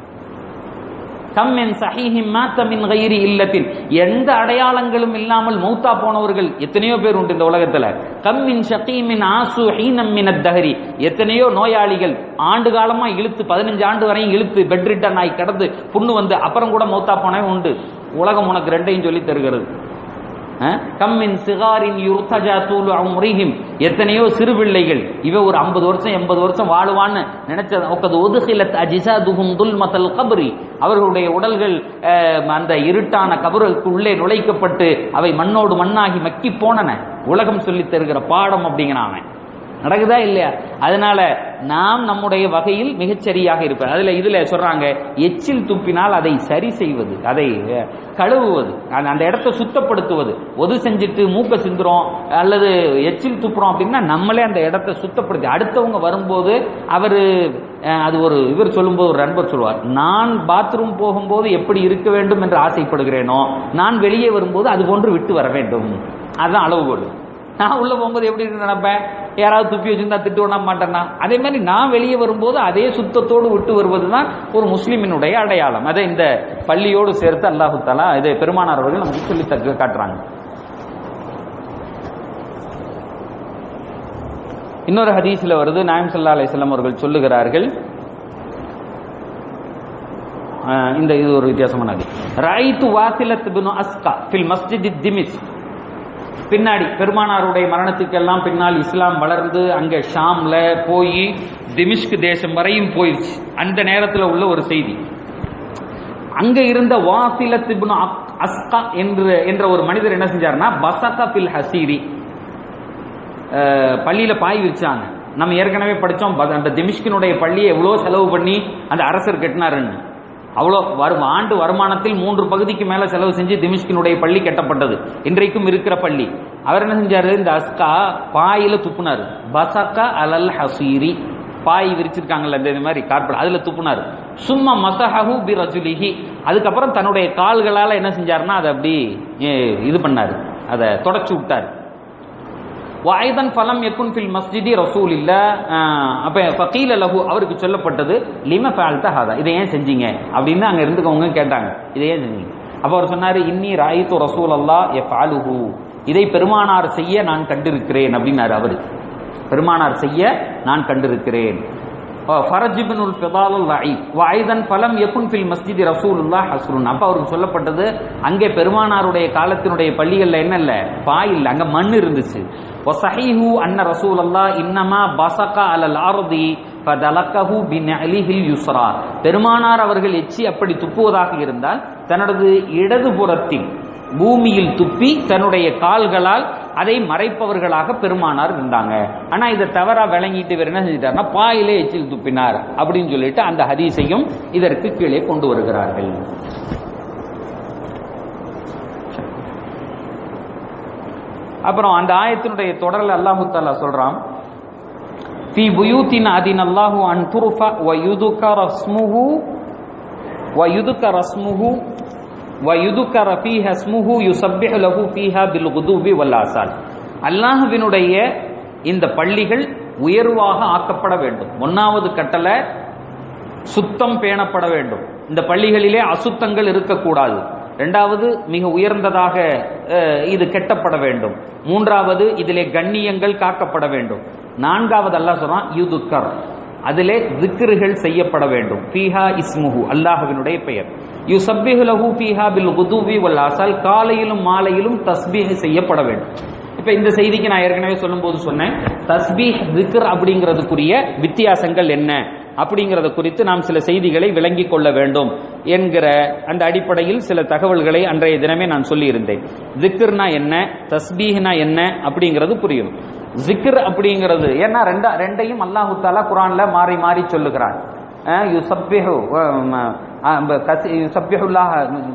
கம்மின் சஹீஹிம் மாத்த மின் கைரி இல்லத்தின் எந்த அடையாளங்களும் இல்லாமல் மௌத்தா போனவர்கள் எத்தனையோ பேர் உண்டு இந்த உலகத்துல கம்மின் ஷகீமின் ஆசு ஹீனம் மின் தஹரி எத்தனையோ நோயாளிகள் ஆண்டு காலமா இழுத்து பதினஞ்சு ஆண்டு வரையும் இழுத்து பெட் ரிட்டன் ஆகி கடந்து புண்ணு வந்து அப்புறம் கூட மௌத்தா போனவன் உண்டு உலகம் உனக்கு ரெண்டையும் சொல்லி தருகிறது கம்மின் சிகாரின் யுர்தஜா தூளு அம்ரிஹிம் எத்தனையோ சிறு பிள்ளைகள் இவ ஒரு ஐம்பது வருஷம் எண்பது வருஷம் வாழுவான்னு நினைச்ச ஒக்கது ஒதுகிலத் அஜிசாதுஹும் துல்மத்தல் கபரி அவர்களுடைய உடல்கள் அஹ், அந்த இருட்டான கபருக்கு உள்ளே நுழைக்கப்பட்டு அவை மண்ணோடு மண்ணாகி மக்கி போனன உலகம் சொல்லித் தருகிற பாடம் அப்படிங்கிறான் அவன் நடக்குதா இல்லையா அதனால நாம் நம்முடைய வகையில் மிகச்சரியாக இருப்போம் அதுல இதுல சொல்றாங்க எச்சில் துப்பினால் அதை சரி செய்வது அதை அஹ், கழுவுவது அந்த- அந்த இடத்தை சுத்தப்படுத்துவது ஒது செஞ்சுட்டு மூக்க சிந்துறோம் அல்லது எச்சில் துப்புறோம் அப்படின்னா நம்மளே அந்த இடத்தை சுத்தப்படுத்தி அடுத்தவங்க வரும்போது அவரு அஹ், அது ஒரு இவர் சொல்லும்போது ஒரு நண்பர் சொல்வார் நான் பாத்ரூம் போகும்போது எப்படி இருக்க வேண்டும் என்று ஆசைப்படுகிறேனோ நான் வெளியே வரும்போது அது போன்று விட்டு வர வேண்டும் அதுதான் அளவுகோல் நான் உள்ள போகும்போது எப்படி இருக்கு நினைப்பேன் யாராவது துப்பி வச்சிருந்தா திட்டு விட மாட்டேன்னா அதே மாதிரி நான் வெளியே வரும்போது அதே சுத்தத்தோடு விட்டு வருவது தான் ஒரு முஸ்லிமினுடைய அடையாளம் அதை இந்த பள்ளியோடு சேர்த்து அல்லாஹு தாலா இதை பெருமானார் அவர்கள் நமக்கு சொல்லி தக்க காட்டுறாங்க இன்னொரு ஹதீஸ்ல வருது நாயம் சல்லா அலிஸ்லாம் அவர்கள் சொல்லுகிறார்கள் ஆஹ் இந்த இது ஒரு வித்தியாசமான ஹதீஸ் ரைத்து வாசிலத் பின் அஸ்கா ஃபில் மஸ்ஜித் திமிஸ் பின்னாடி பெருமானாருடைய மரணத்துக்கெல்லாம் பின்னால் இஸ்லாம் வளர்ந்து அங்க ஷாம்ல போய் திமிஷ்க் தேசம் வரையும் போயிடுச்சு அந்த நேரத்தில் உள்ள ஒரு செய்தி அங்க இருந்த வாசிலத் இப்னு அக்- அஸ்கா என்ற என்ற ஒரு மனிதர் என்ன செஞ்சாருன்னா பசகா பில் ஹசீரி அஹ், பள்ளியில பாய் விரிச்சாங்க நம்ம ஏற்கனவே படிச்சோம் ப- அந்த திமிஷ்கினுடைய பள்ளியை எவ்வளோ செலவு பண்ணி அந்த அரசர் கட்டினாருன்னு அவ்வளோ வரும் ஆண்டு வருமானத்தில் மூன்று பகுதிக்கு மேல செலவு செஞ்சு திமிஷ்கினுடைய பள்ளி கட்டப்பட்டது இன்றைக்கும் இருக்கிற பள்ளி அவர் என்ன செஞ்சாரு இந்த அஸ்கா பாயில துப்புனாரு பசக்கா அலல் ஹசீரி பாய் விரிச்சிருக்காங்கல்ல இந்த இது மாதிரி கார்பெட் அதுல துப்புனாரு சும்மா மசஹு பி ரஜுலிஹி அதுக்கப்புறம் தன்னுடைய கால்களால என்ன செஞ்சாருன்னா அதை அப்படி ஏ, இது பண்ணாரு அதை தொடச்சு விட்டாரு வாய்தன் ஃபலம் எக்குன் ஃபில் மஸ்ஜிதி ரசூல் இல்ல அப்ப ஃபகீல லஹு அவருக்கு சொல்லப்பட்டது லிம ஃபஅல்த ஹாதா இதை ஏன் செஞ்சீங்க அப்படின்னு அங்க இருந்துக்கவங்க கேட்டாங்க இதை ஏன் செஞ்சீங்க அப்ப அவர் சொன்னாரு இன்னி ராயித்து ரசூல் அல்லா எஃபாலுஹு இதை பெருமானார் செய்ய நான் கண்டிருக்கிறேன் அப்படின்னாரு அவரு பெருமானார் செய்ய நான் கண்டிருக்கிறேன் ஃபரஜிபினுல் ஃபிதாலுல் லஈப் வாய்தன் ஃபலம் யகுன் ஃபில் மஸ்ஜிதி ரசூலுல்லாஹ் ஹஸ்ருன் அப்ப அவருக்கு சொல்லப்பட்டது அங்கே பெருமானாருடைய காலத்தினுடைய பள்ளிகள்ல என்ன இல்ல பாய் இல்ல அங்க மண் இருந்துச்சு வசஹீஹு அன்ன ரசூலல்லாஹ் இன்னமா பசகா அலல் அர்தி ஃபதலக்கஹு பின்அலிஹில் யுஸ்ரா பெருமானார் அவர்கள் எச்சி அப்படி துப்புவதாக இருந்தால் தனது இடதுபுறத்தில் பூமியில் துப்பி தன்னுடைய கால்களால் அதை மறைப்பவர்களாக பெருமானார் இருந்தாங்க ஆனா இதை தவறா விளங்கிட்டு இவர் என்ன செஞ்சிட்டாருன்னா பாயிலே எச்சில் துப்பினார் அப்படின்னு சொல்லிட்டு அந்த ஹதீஸையும் இதற்கு கீழே கொண்டு வருகிறார்கள் அப்புறம் அந்த ஆயத்தினுடைய தொடரில் அல்லாஹு தாலா சொல்றான் في بيوت أذن الله أن ترفع ويذكر اسمه ويذكر اسمه ويذكر فيها اسمه يسبح له فيها بالغدو والآصال அல்லாஹ்வினுடைய இந்த பள்ளிகள் உயர்வாக ஆக்கப்பட வேண்டும் ஒன்னாவது கட்டளை சுத்தம் பேணப்பட வேண்டும் இந்த பள்ளிகளிலே அசுத்தங்கள் இருக்கக்கூடாது இரண்டாவது மிக உயர்ந்ததாக அஹ், இது கெட்டப்பட வேண்டும் மூன்றாவது இதிலே கண்ணியங்கள் காக்கப்பட வேண்டும் நான்காவது அல்லாஹ் சொல்றான் யுதுக்கர் அதிலே திக்ருகள் செய்யப்பட வேண்டும் ஃபீஹா இஸ்முஹு அல்லாஹ்வினுடைய பெயர் யுசப்பிஹு லஹு ஃபீஹா பில் குதுவி வல் அசல் காலையிலும் மாலையிலும் தஸ்பீஹ் செய்யப்பட வேண்டும் இப்ப இந்த செய்திக்கு நான் ஏற்கனவே சொல்லும்போது சொன்னேன் தஸ்பீஹ் திக்ர் அப்படிங்கிறதுக்குரிய வித்தியாசங்கள் என்ன அப்படிங்கிறத குறித்து நாம் சில செய்திகளை விளங்கிக் கொள்ள வேண்டும் என்கிற அந்த அடிப்படையில் சில தகவல்களை அன்றைய தினமே நான் சொல்லியிருந்தேன் ஜிக்ர்னா என்ன தஸ்பீஹ்னா என்ன அப்படிங்கிறது புரியும் ஜிக்ர் அப்படிங்கிறது ஏன்னா ரெண்டா ரெண்டையும் அல்லாஹு தாலா குரான்ல மாறி மாறி சொல்லுகிறான் அஹ் யுசப்பிஹு அஹ் அஹ் கசி- யுசப்பிஹுல்லாஹ்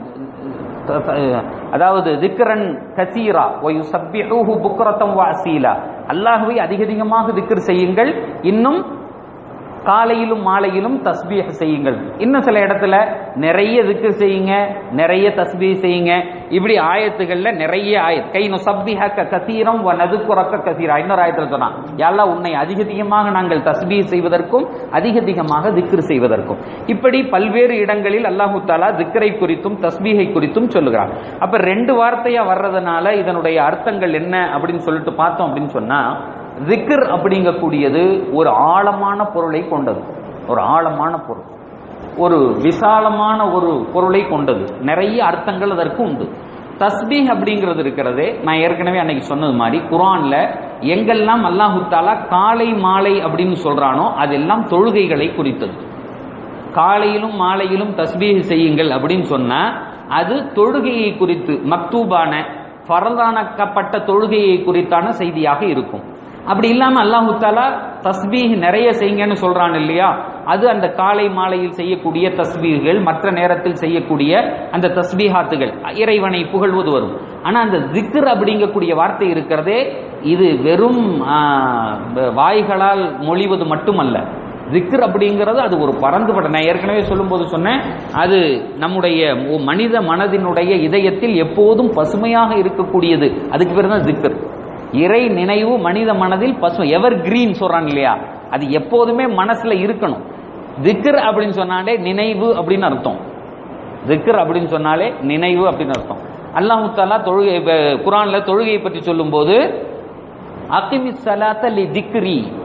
அதாவது திக்ரன் கசீரா வயுசப்பிஹூஹு புக்ரத்தம் வாசீலா அல்லாஹ்வை அதிக அதிகமாக திக்ர் செய்யுங்கள் இன்னும் காலையிலும் மாலையிலும் தஸ்பீஹ் செய்யுங்கள் இன்னும் சில இடத்துல நிறைய திக்ர் செய்யுங்க நிறைய தஸ்பீஹ் செய்யுங்க இப்படி ஆயத்துகள்ல நிறைய ஆயத் கை நுசப்பிஹக்க கசீரம் வ நதுக்குறக்க கசீரா இன்னொரு ஆயத்துல சொன்னான் யாழ்லா உன்னை அதிக அதிகமாக நாங்கள் தஸ்பீஹ் செய்வதற்கும் அதிக அதிகமாக திக்ர் செய்வதற்கும் இப்படி பல்வேறு இடங்களில் அல்லாஹு தாலா திக்ரை குறித்தும் தஸ்பீஹை குறித்தும் சொல்லுகிறான் அப்ப ரெண்டு வார்த்தையா வர்றதுனால இதனுடைய அர்த்தங்கள் என்ன அப்படின்னு சொல்லிட்டு பார்த்தோம் அப்படின்னு சொன்னா திக்ர் அப்படிங்கக்கூடியது ஒரு ஆழமான பொருளை கொண்டது ஒரு ஆழமான பொருள் ஒரு விசாலமான ஒரு பொருளை கொண்டது நிறைய அர்த்தங்கள் அதற்கு உண்டு தஸ்பீஹ் அப்படிங்கிறது இருக்கிறதே நான் ஏற்கனவே அன்னைக்கு சொன்னது மாதிரி குரான்ல எங்கெல்லாம் அல்லாஹு தாலா காலை மாலை அப்படின்னு சொல்றானோ அதெல்லாம் தொழுகைகளை குறித்தது காலையிலும் மாலையிலும் தஸ்பீஹ் செய்யுங்கள் அப்படின்னு சொன்னா அது தொழுகையை குறித்து மக்தூபான பரதானக்கப்பட்ட தொழுகையை குறித்தான செய்தியாக இருக்கும் அப்படி இல்லாம அல்லாஹு தாலா தஸ்பீஹ் நிறைய செய்யுங்கன்னு சொல்றான் இல்லையா அது அந்த காலை மாலையில் செய்யக்கூடிய தஸ்பீஹ்கள் மற்ற நேரத்தில் செய்யக்கூடிய அந்த தஸ்பீஹாத்துகள் இறைவனை புகழ்வது வரும் ஆனா அந்த திக்ர் அப்படிங்கக்கூடிய வார்த்தை இருக்கிறதே இது வெறும் ஆ, வாய்களால் மொழிவது மட்டுமல்ல திக்ர் அப்படிங்கிறது அது ஒரு பறந்துபட நான் ஏற்கனவே சொல்லும்போது சொன்னேன் அது நம்முடைய ஒ- மனித மனதினுடைய இதயத்தில் எப்போதும் பசுமையாக இருக்கக்கூடியது அதுக்கு பேர் தான் திக்ர் இறை நினைவு மனித மனதில் பசுமை எவர் கிரீன் சொல்றாங்க இல்லையா அது எப்போதுமே மனசுல இருக்கணும் திக்ர் அப்படின்னு சொன்னாலே நினைவு அப்படின்னு அர்த்தம் திக்ர் அப்படின்னு சொன்னாலே நினைவு அப்படின்னு அர்த்தம் அல்லாஹு தாலா தொழுகை இப்ப குரான்ல தொழுகையை பற்றி சொல்லும்போது அகிமி சலாத்த லி திக்ரி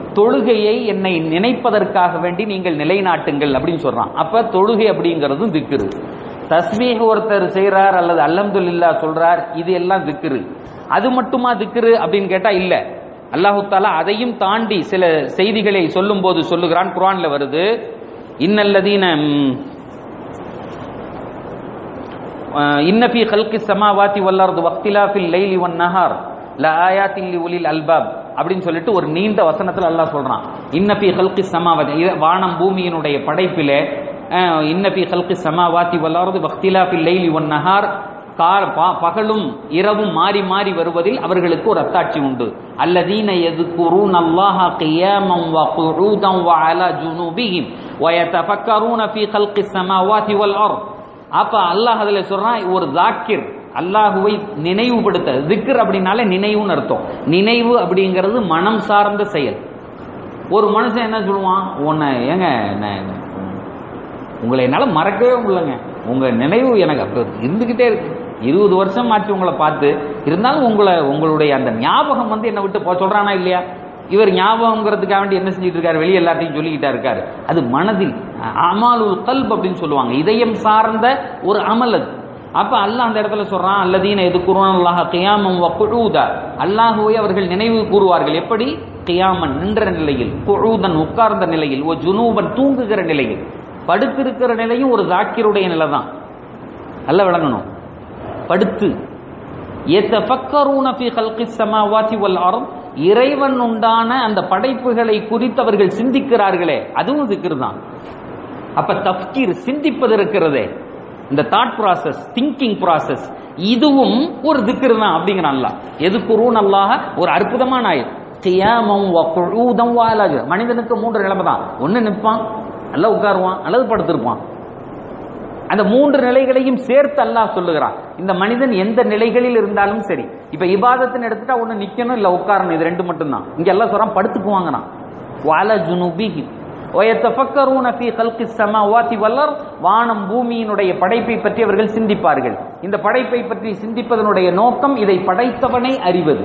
தொழுகையை என்னை நினைப்பதற்காக வேண்டி நீங்கள் நிலைநாட்டுங்கள் அப்படின்னு சொல்றான் அப்ப தொழுகை அப்படிங்கிறதும் திக்ரு தஸ்மீஹ் ஒருத்தர் செய்றார் அல்லது அல்ஹம்துலில்லா சொல்றார் இது எல்லாம் திக்ரு அது மட்டுமா திக்ரு அப்படின்னு கேட்டா இல்ல அல்லாஹு தாலா அதையும் தாண்டி சில செய்திகளை சொல்லும் போது சொல்லுகிறான் குர்ஆன்ல வருது இன்னல்லதீன ம், இன்ன ஃபீ ஹல்கி சமாவாத்தி வல்லர்து வக்திலாஃபில் லைலி வன் நஹார் லஆயாத்தின் லிஉலில் அல்பாப் அப்படின்னு சொல்லிட்டு ஒரு நீண்ட வசனத்துல அல்லாஹ் சொல்றான் இன்ன ஃபீ ஹல்கி சமாவாத்தி இது வானம் பூமியினுடைய படைப்பிலே அஹ், இன்ன ஃபீ ஹல்கி சமாவாத்தி வல்லர்து வக்திலாஃபில் லைலி வன் நஹார் கார் பா- பகலும் இரவும் மாறி மாறி வருவதில் அவர்களுக்கு ஒரு அத்தாட்சி உண்டு அல்லதீன يذكرون الله قياما وقعودا وعلى جنوبهم ويتفكرون في خلق السماوات والارض அப்ப அல்லாஹ் அதுல சொல்றான் ஒரு ஜாக்கிர் அல்லாஹுவை நினைவுபடுத்த திக்ர் அப்படின்னாலே நினைவுன்னு அர்த்தம் நினைவு அப்படிங்கிறது மனம் சார்ந்த செயல் ஒரு மனுஷன் என்ன சொல்லுவான் உன்னை ஏங்க நான் உங்களை என்னால மறக்கவே முடியலங்க உங்க நினைவு எனக்கு அப்ப இருந்துகிட்டே இருக்கு இருபது வருஷம் ஆச்சு உங்களை பார்த்து இருந்தாலும் உங்களை உங்களுடைய அந்த ஞாபகம் வந்து என்னை விட்டு போக சொல்றானா இல்லையா இவர் ஞாபகங்கிறதுக்காக வேண்டி என்ன செஞ்சுட்டு இருக்காரு வெளியே எல்லாத்தையும் சொல்லிக்கிட்டா இருக்காரு அது மனதில் அமாலுல் கல்ப் அப்படின்னு சொல்லுவாங்க இதயம் சார்ந்த ஒரு அமல் அது அப்ப அல்லாஹ் அந்த இடத்துல சொல்றான் அல்லதீன எது குருவான் அல்லாஹ் கியாமம் குழூதா அல்லாஹுவை அவர்கள் நினைவு கூறுவார்கள் எப்படி கியாமன் நின்ற நிலையில் குழூதன் உட்கார்ந்த நிலையில் ஓ ஜுனூபன் தூங்குகிற நிலையில் படுத்திருக்கிற நிலையும் ஒரு ஜாக்கிருடைய நிலை தான் நல்லா விளங்கணும் படுத்து يتفكرون في خلق السماوات والارض இறைவன் உண்டான அந்த படைப்புகளை குறித்து அவர்கள் சிந்திக்கிறார்களே அதுவும் திக்ர் தான் அப்ப தப்கீர் சிந்திப்பது இருக்கிறதே இந்த தாட் ப்ராசஸ் திங்கிங் ப்ராசஸ் இதுவும் ஒரு திக்ர் தான் அப்படிங்கிறான் அல்லாஹ் எதுக்குறூன் அல்லாஹ் ஒரு அற்புதமான ஆயத் கியாமம் வகுஊதம் வாலாஜ் மனிதனுக்கு மூன்று நிலைமை தான் ஒன்னு நிற்பான் நல்லா உட்காருவான் அல்லது படுத்திருப்பான் அந்த மூன்று நிலைகளையும் சேர்த்து அல்லாஹ் சொல்லுகிறான் இந்த மனிதன் எந்த நிலைகளில் இருந்தாலும் சரி இப்ப இபாதத்தின் எடுத்துட்டா ஒண்ணு நிக்கணும் இல்ல உட்காரணும் இது ரெண்டு மட்டும்தான் இங்க எல்லாம் சொல்றான் படுத்துக்குவாங்கண்ணா வால ஜுனுபிஹி وَيَتَفَكَّرُونَ فِي خَلْقِ السَّمَاوَاتِ وَالْأَرْضِ வானம் பூமியினுடைய படைப்பை பற்றி அவர்கள் சிந்திப்பார்கள் இந்த படைப்பை பற்றி சிந்திப்பதனுடைய நோக்கம் இதை படைத்தவனை அறிவது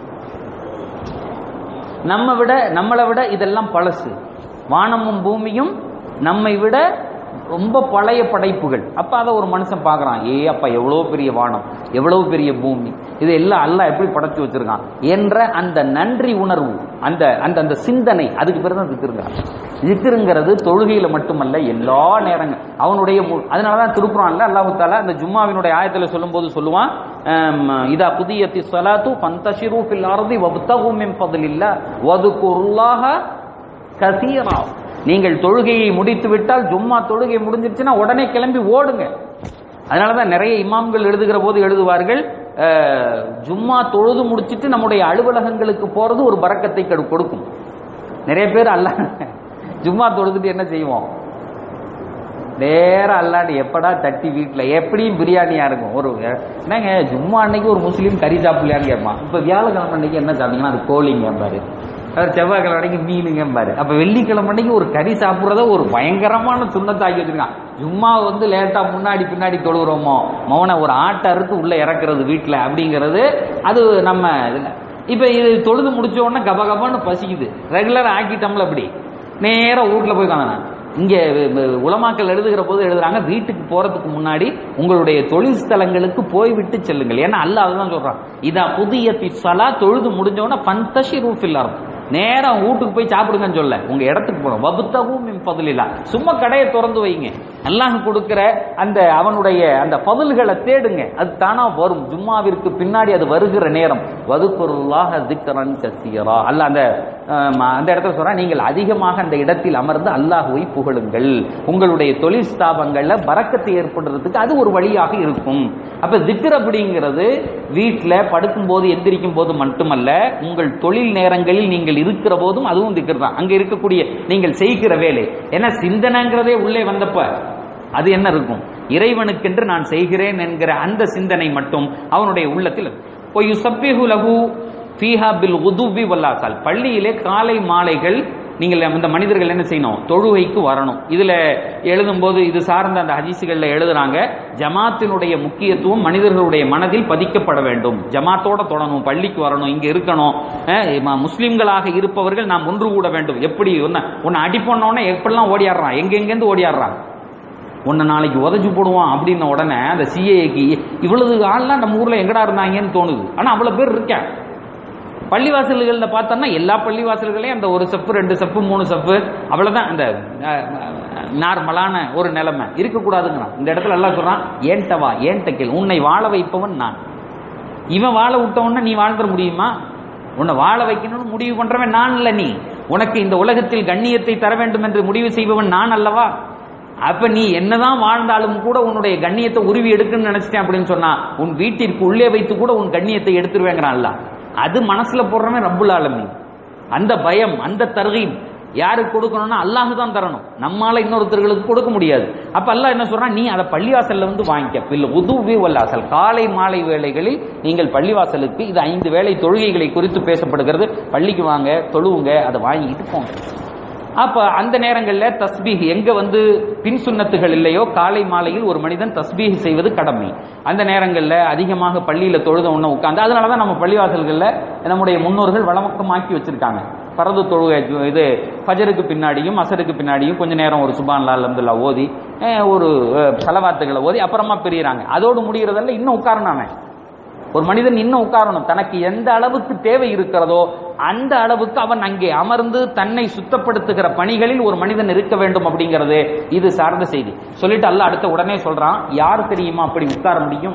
நம்ம விட நம்மளை விட இதெல்லாம் பழசு வானமும் பூமியும் நம்மை விட ரொம்ப பழைய படைப்புகள் அப்ப அதை ஒரு மனுஷன் பார்க்கறான் ஏ அப்பா எவ்வளவு பெரிய வானம் எவ்வளவு பெரிய பூமி இது எல்லாம் அல்லாஹ் எப்படி படைச்சு வச்சிருக்கான் என்ற அந்த நன்றி உணர்வு அந்த அந்த அந்த சிந்தனை அதுக்கு பேர் தான் திக்கிருங்க திக்கிருங்கிறது தொழுகையில மட்டுமல்ல எல்லா நேரங்கள் அவனுடைய மு- அதனாலதான் திருப்புறான்ல அல்லாஹு தாலா அந்த ஜும்மாவினுடைய ஆயத்துல சொல்லும்போது சொல்லுவான் ஆம், இதா புதியத்தி ஸலாத்து ஃபந்தஷிரு ஃபில் அர்தி வப்தகு மின் ஃபضலில்லா வதுகுருல்லாஹ கசீரா நீங்கள் தொழுகையை முடித்து விட்டால் ஜும்மா தொழுகை முடிஞ்சிருச்சுன்னா உடனே கிளம்பி ஓடுங்க அதனாலதான் நிறைய இமாம்கள் எழுதுகிற போது எழுதுவார்கள் அஹ், ஜும்மா தொழுது முடிச்சிட்டு நம்முடைய அலுவலகங்களுக்கு போறது ஒரு பறக்கத்தை கெடு- கொடுக்கும் நிறைய பேர் அல்ல ஜும்மா தொழுதுட்டு என்ன செய்வோம் நேரா அல்லாண்டு எப்படா தட்டி வீட்டில் எப்படியும் பிரியாணியா இருக்கும் ஒரு என்னங்க ஜும்மா அன்னைக்கு ஒரு முஸ்லீம் கறி சாப்பிடலையான்னு கேட்பான் இப்போ வியாழக்கிழமை அன்னைக்கு என்ன சாப்பிட்டீங்கன்னா அது கோழிங்க பாரு அவர் செவ்வாய்க்கிழமை அன்னைக்கு மீனுங்க பாரு அப்ப வெள்ளிக்கிழமை அன்னைக்கு ஒரு கறி சாப்பிட்றத ஒரு பயங்கரமான சுண்ணத்தாக்கி வச்சிருக்கான் ஜும்மா வந்து லேட்டா முன்னாடி பின்னாடி தொழுகிறோமோ மௌன ஒரு ஆட்டை அறுத்து உள்ள இறக்குறது வீட்டுல அப்படிங்கிறது அது நம்ம இதுல இப்ப இது தொழுது முடிச்ச உடனே கப கபன்னு பசிக்குது ரெகுலரா ஆக்கிட்டோம்ல அப்படி நேரா வீட்டுல போய் காண இங்க வ- உலமாக்கள் எழுதுகிற போது எழுதுறாங்க வீட்டுக்கு போறதுக்கு முன்னாடி உங்களுடைய தொழில் ஸ்தலங்களுக்கு போய்விட்டு செல்லுங்கள் ஏன்னா அல்லாஹ் அதுதான் சொல்றான் இதா புதிய சலா தொழுது முடிஞ்ச உடனே பந்தஷி ரூஃபில் நேரா வீட்டுக்கு போய் சாப்பிடுங்கன்னு சொல்ல உங்க இடத்துக்கு போகணும் வபுத்தகும் மின் ஃபதுலில்லா சும்மா கடையை திறந்து வைங்க அல்லாஹ் கொடுக்கிற அந்த அவனுடைய அந்த பதுல்களை தேடுங்க அது தானா வரும் ஜும்மாவிற்கு பின்னாடி அது வருகிற நேரம் வதுக்குருல்லாஹ திக்ரன் கசீரா அல்ல அந்த ஆம், அந்த இடத்துல சொல்றா நீங்கள் அதிகமாக அந்த இடத்தில் அமர்ந்து அல்லாஹுவை புகழுங்கள் உங்களுடைய தொழில் ஸ்தாபங்கள்ல பறக்கத்தை ஏற்படுறதுக்கு அது ஒரு வழியாக இருக்கும் அப்ப திக்ர் அப்படிங்கிறது வீட்டுல படுக்கும் போது எந்திரிக்கும் போது மட்டுமல்ல உங்கள் தொழில் நேரங்களில் நீங்கள் இருக்கிற போதும் அதுவும் திக்ர் தான் அங்க இருக்கக்கூடிய நீங்கள் செய்கிற வேலை ஏன்னா சிந்தனைங்கிறதே உள்ளே வந்தப்ப அது என்ன இருக்கும் இறைவனுக்கென்று நான் செய்கிறேன் என்கிற அந்த சிந்தனை மட்டும் அவனுடைய உள்ளத்தில் பொய்யுசப்பிஹு லஹு ஃபீஹா பில் உதுவி வல்லாசால் பள்ளியிலே காலை மாலைகள் நீங்கள் இந்த மனிதர்கள் என்ன செய்யணும் தொழுகைக்கு வரணும் இதுல எழுதும்போது இது சார்ந்த அந்த ஹதீசுகள்ல எழுதுறாங்க ஜமாத்தினுடைய முக்கியத்துவம் மனிதர்களுடைய மனதில் பதிக்கப்பட வேண்டும் ஜமாத்தோட தொடணும் பள்ளிக்கு வரணும் இங்க இருக்கணும் அஹ், ம- முஸ்லிம்களாக இருப்பவர்கள் நாம் ஒன்று கூட வேண்டும் எப்படி உன்னை உன்னை அடிப்போன்னோடனே எப்படிலாம் ஓடியாடுறான் எங்கெங்கேருந்து ஓடியாடுறான் உன்னை நாளைக்கு உதச்சு போடுவான் அப்படின்ன உடனே அந்த சிஏக்கு இவ்வளவு ஆள்லாம் நம்ம ஊர்ல எங்கடா இருந்தாங்கன்னு தோணுது ஆனா அவ்வளவு பேர் இருக்கேன் பள்ளிவாசல்களில் பார்த்தோம்னா எல்லா பள்ளிவாசல்களையும் அந்த ஒரு செப்பு ரெண்டு செப்பு மூணு செப்பு அவ்வளவுதான் அந்த அஹ், அஹ், நார்மலான ஒரு நிலைமை இருக்கக்கூடாதுங்கிறான் இந்த இடத்துல எல்லாம் சொல்றான் ஏன்ட்ட வா ஏன்ட்ட கேள் உன்னை வாழ வைப்பவன் நான் இவன் வாழ விட்டவன நீ வாழ்ந்துட முடியுமா உன்னை வாழ வைக்கணும்னு முடிவு பண்றவன் நான் இல்ல நீ உனக்கு இந்த உலகத்தில் கண்ணியத்தை தர வேண்டும் என்று முடிவு செய்பவன் நான் அல்லவா அப்ப நீ என்னதான் வாழ்ந்தாலும் கூட உன்னுடைய கண்ணியத்தை உருவி எடுக்கணும்னு நினைச்சிட்டேன் அப்படின்னு சொன்னா உன் வீட்டிற்கு உள்ளே வைத்து கூட உன் கண்ணியத்தை எடுத்துருவேங்கிறான் அல்ல அது மனசுல போடுறவன் ரப்புல் ஆலமீன் அந்த பயம் அந்த தருகீம் யாருக்கு கொடுக்கணும்னா அல்லாஹ் தான் தரணும் நம்மால இன்னொருத்தர்களுக்கு கொடுக்க முடியாது அப்ப அல்லாஹ் என்ன சொல்றான் நீ அதை பள்ளிவாசல்ல வந்து வாங்கிக்க பில் உதுவி வல்லாசல் காலை மாலை வேளைகளில் நீங்கள் பள்ளிவாசலுக்கு இது ஐந்து வேளை தொழுகைகளை குறித்து பேசப்படுகிறது பள்ளிக்கு வாங்க தொழுவுங்க அதை வாங்கிட்டு போங்க அப்ப அந்த நேரங்கள்ல தஸ்பீஹ் எங்க வந்து பின் சுன்னத்துகள் இல்லையோ காலை மாலையில் ஒரு மனிதன் தஸ்பீஹ் செய்வது கடமை அந்த நேரங்கள்ல அதிகமாக பள்ளியில தொழுத உடனே உட்கார்ந்து அதனாலதான் நம்ம பள்ளிவாசல்கள்ல நம்முடைய முன்னோர்கள் வளமக்கமாக்கி வச்சிருக்காங்க பரது தொழுகை இது ஃபஜருக்கு பின்னாடியும் அசருக்கு பின்னாடியும் கொஞ்ச நேரம் ஒரு சுபான்லா அல்ஹம்துலில்லாஹ் ஓதி அஹ், ஒரு அஹ், சலவாத்துகளை ஓதி அப்புறமா பிரியறாங்க அதோடு முடிகிறதல்ல இன்னும் உட்காரணும் அவன் ஒரு மனிதன் இன்னும் உட்காரணும் தனக்கு எந்த அளவுக்கு தேவை இருக்கிறதோ அந்த அளவுக்கு அவன் அங்கே அமர்ந்து தன்னை சுத்தப்படுத்துகிற பணிகளில் ஒரு மனிதன் இருக்க வேண்டும் அப்படிங்கிறது இது சார்ந்த செய்தி சொல்லிட்டு அல்லாஹ் அடுத்த உடனே சொல்றான் யார் தெரியுமா அப்படி உட்கார முடியும்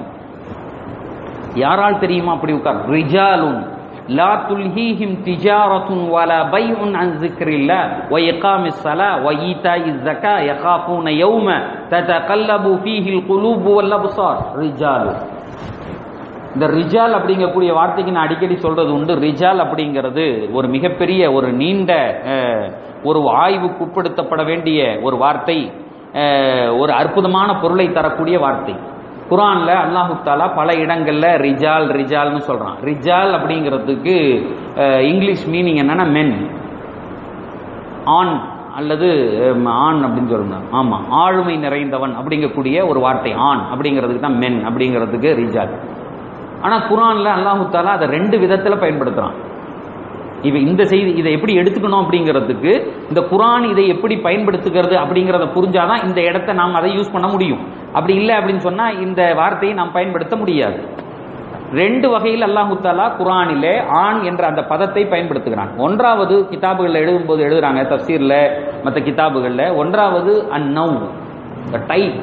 யாரால் தெரியுமா அப்படி உட்கார் ரிஜாலுன் லா துல்ஹீஹிம் திஜாரத்துன் வலா பைஉன் அன் ذிக்ரில்லா வ இகாமிஸ் ஸலா வ ஈதாயிஸ் ஸகா யகாஃபூன யௌம ததகல்லபு ஃபீஹில் குலூபு வல் அப்சார் ரிஜாலு இந்த ரிஜால் அப்படிங்கக்கூடிய வார்த்தைக்கு நான் அடிக்கடி சொல்றது உண்டு ரிஜால் அப்படிங்கிறது ஒரு மிகப்பெரிய ஒரு நீண்ட அஹ், ஒரு ஆய்வுக்கு உட்படுத்தப்பட வேண்டிய ஒரு வார்த்தை அஹ், ஒரு அற்புதமான பொருளை தரக்கூடிய வார்த்தை குரான்ல அல்லாஹு தாலா பல இடங்கள்ல ரிஜால் ரிஜால்னு சொல்றான் ரிஜால் அப்படிங்கிறதுக்கு அஹ், இங்கிலீஷ் மீனிங் என்னன்னா மென் ஆண் அல்லது அம், ஆண் அப்படின்னு சொல்லணும் ஆமா ஆளுமை நிறைந்தவன் அப்படிங்கக்கூடிய ஒரு வார்த்தை ஆண் அப்படிங்கிறதுக்கு தான் மென் அப்படிங்கிறதுக்கு ரிஜால் ஆனா குரான்ல அல்லாஹு தாலா அதை ரெண்டு விதத்துல பயன்படுத்துறான் இவ இந்த செய்தி இதை எப்படி எடுத்துக்கணும் அப்படிங்கிறதுக்கு இந்த குரான் இதை எப்படி பயன்படுத்துகிறது அப்படிங்கிறத புரிஞ்சாதான் இந்த இடத்த நாம் அதை யூஸ் பண்ண முடியும் அப்படி இல்லை அப்படின்னு சொன்னா இந்த வார்த்தையை நாம் பயன்படுத்த முடியாது ரெண்டு வகையில் அல்லாஹு தாலா குரானிலே ஆண் என்ற அந்த பதத்தை பயன்படுத்துகிறான் ஒன்றாவது கிதாபுகளில் எழுதும்போது எழுதுறாங்க தப்சீர்ல மற்ற கிதாபுகள்ல ஒன்றாவது அந்நவ் டைப்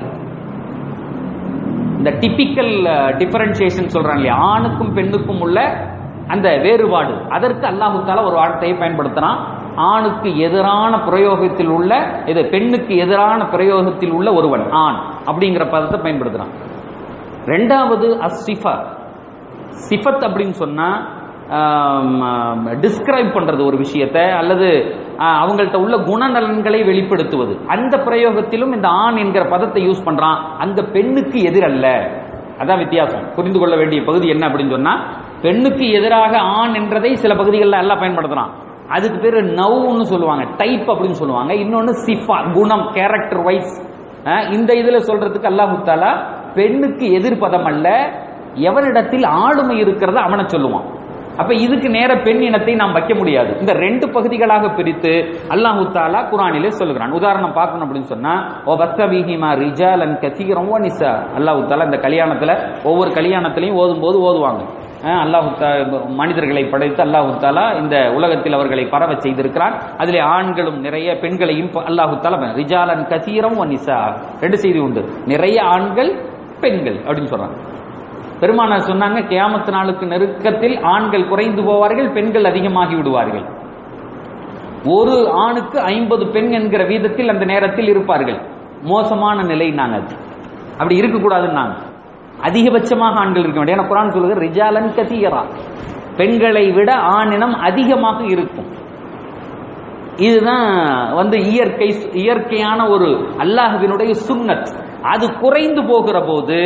இந்த டிபிக்கல் டிஃபரன்சியேஷன் சொல்றாங்க இல்லையா ஆணுக்கும் பெண்ணுக்கும் உள்ள அந்த வேறுபாடு அதற்கு அல்லாஹு தாலா ஒரு வார்த்தையை பயன்படுத்துறான் ஆணுக்கு எதிரான பிரயோகத்தில் உள்ள இது பெண்ணுக்கு எதிரான பிரயோகத்தில் உள்ள ஒருவன் ஆண் அப்படிங்கிற பதத்தை பயன்படுத்துறான் ரெண்டாவது அஸ்ஸிஃபா சிஃபத் அப்படின்னு சொன்னா டிஸ்கிரைப் பண்றது ஒரு விஷயத்தை அல்லது ஆஹ், அவங்கள்ட்ட உள்ள குணநலன்களை வெளிப்படுத்துவது அந்த பிரயோகத்திலும் இந்த ஆண் என்கிற பதத்தை யூஸ் பண்றான் அந்த பெண்ணுக்கு எதிரல்ல அதான் வித்தியாசம் புரிந்து கொள்ள வேண்டிய பகுதி என்ன அப்படின்னு சொன்னா பெண்ணுக்கு எதிராக ஆண் என்றதை சில பகுதிகளில் எல்லாம் பயன்படுத்துறான் அதுக்கு பேரு நவ்னு சொல்லுவாங்க டைப் அப்படின்னு சொல்லுவாங்க இன்னொன்னு சிஃபா குணம் கேரக்டர் வைஸ் இந்த இதுல சொல்றதுக்கு அல்லாஹு தாலா பெண்ணுக்கு எதிர்ப்பதம் அல்ல எவனிடத்தில் ஆளுமை இருக்கிறத அவனை சொல்லுவான் அப்ப இதுக்கு நேர பெண் இனத்தை நாம் வைக்க முடியாது இந்த ரெண்டு பகுதிகளாக பிரித்து அல்லாஹு தாலா குரானிலே சொல்லுகிறான் உதாரணம் பார்க்கணும் அப்படின்னு சொன்னா ஓ பஸ்தபிஹிமா ரிஜாலன் கசீரம் ஓ நிசா அல்லாஹு தாலா இந்த கல்யாணத்துல ஒவ்வொரு கல்யாணத்திலையும் ஓதும் போது ஓதுவாங்க அஹ் அல்லாஹு தா- மனிதர்களை படைத்து அல்லாஹு தாலா இந்த உலகத்தில் அவர்களை பரவ செய்திருக்கிறான் அதிலே ஆண்களும் நிறைய பெண்களையும் ப- அல்லாஹு தாலா ரிஜாலன் கசீரம் ஒ நிசா ரெண்டு செய்தி உண்டு நிறைய ஆண்கள் பெண்கள் அப்படின்னு சொல்றாங்க பெருமானார் சொன்னாங்க கியாமத்து நாளுக்கு நெருக்கத்தில் ஆண்கள் குறைந்து போவார்கள் பெண்கள் அதிகமாகி விடுவார்கள் ஒரு ஆணுக்கு ஐம்பது பெண் என்கிற வீதத்தில் அந்த நேரத்தில் இருப்பார்கள் மோசமான நிலை நாங்க அது அப்படி இருக்கக்கூடாதுன்னாங்க அதிகபட்சமாக ஆண்கள் இருக்க வேண்டும் ஏன்னா குரான் சொல்லுது ரிஜாலன் கதீரா பெண்களை விட ஆணினம் அதிகமாக இருக்கும் இதுதான் வந்து இயற்கை இயற்கையான ஒரு அல்லாஹ்வினுடைய சுன்னத் அது குறைந்து போகிற போது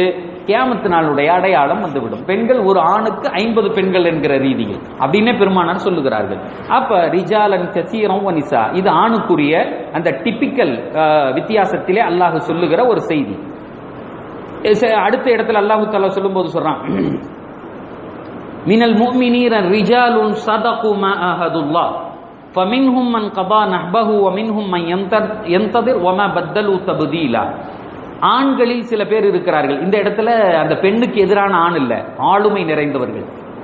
கியாமத்து நாளுடைய அடையாளம் வந்துவிடும் பெண்கள் ஒரு ஆணுக்கு ஐம்பது பெண்கள் என்கிற ரீதியில் அப்படின்னே பெருமானார் சொல்லுகிறார்கள் அப்ப ரிஜாலன் கசீரம் வனிசா இது ஆணுக்குரிய அந்த டிபிக்கல் வித்தியாசத்திலே அல்லாஹ் சொல்லுகிற ஒரு செய்தி ச- அடுத்த இடத்துல அல்லாஹு தாலா சொல்லும்போது சொல்றான் மினல் முஃமினீன ரிஜாலுன் சதகு மா ஆஹதுல்லாஹ் فمنهم من قضى نحبه ومنهم من ينتظر ينتظر وما بدلوا تبديلا ஆண்களில் சில பேர் இருக்கிறார்கள் இந்த இடத்துல அந்த பெண்ணுக்கு எதிரான ஆண் இல்ல ஆளுமை நிறைந்தவர்கள்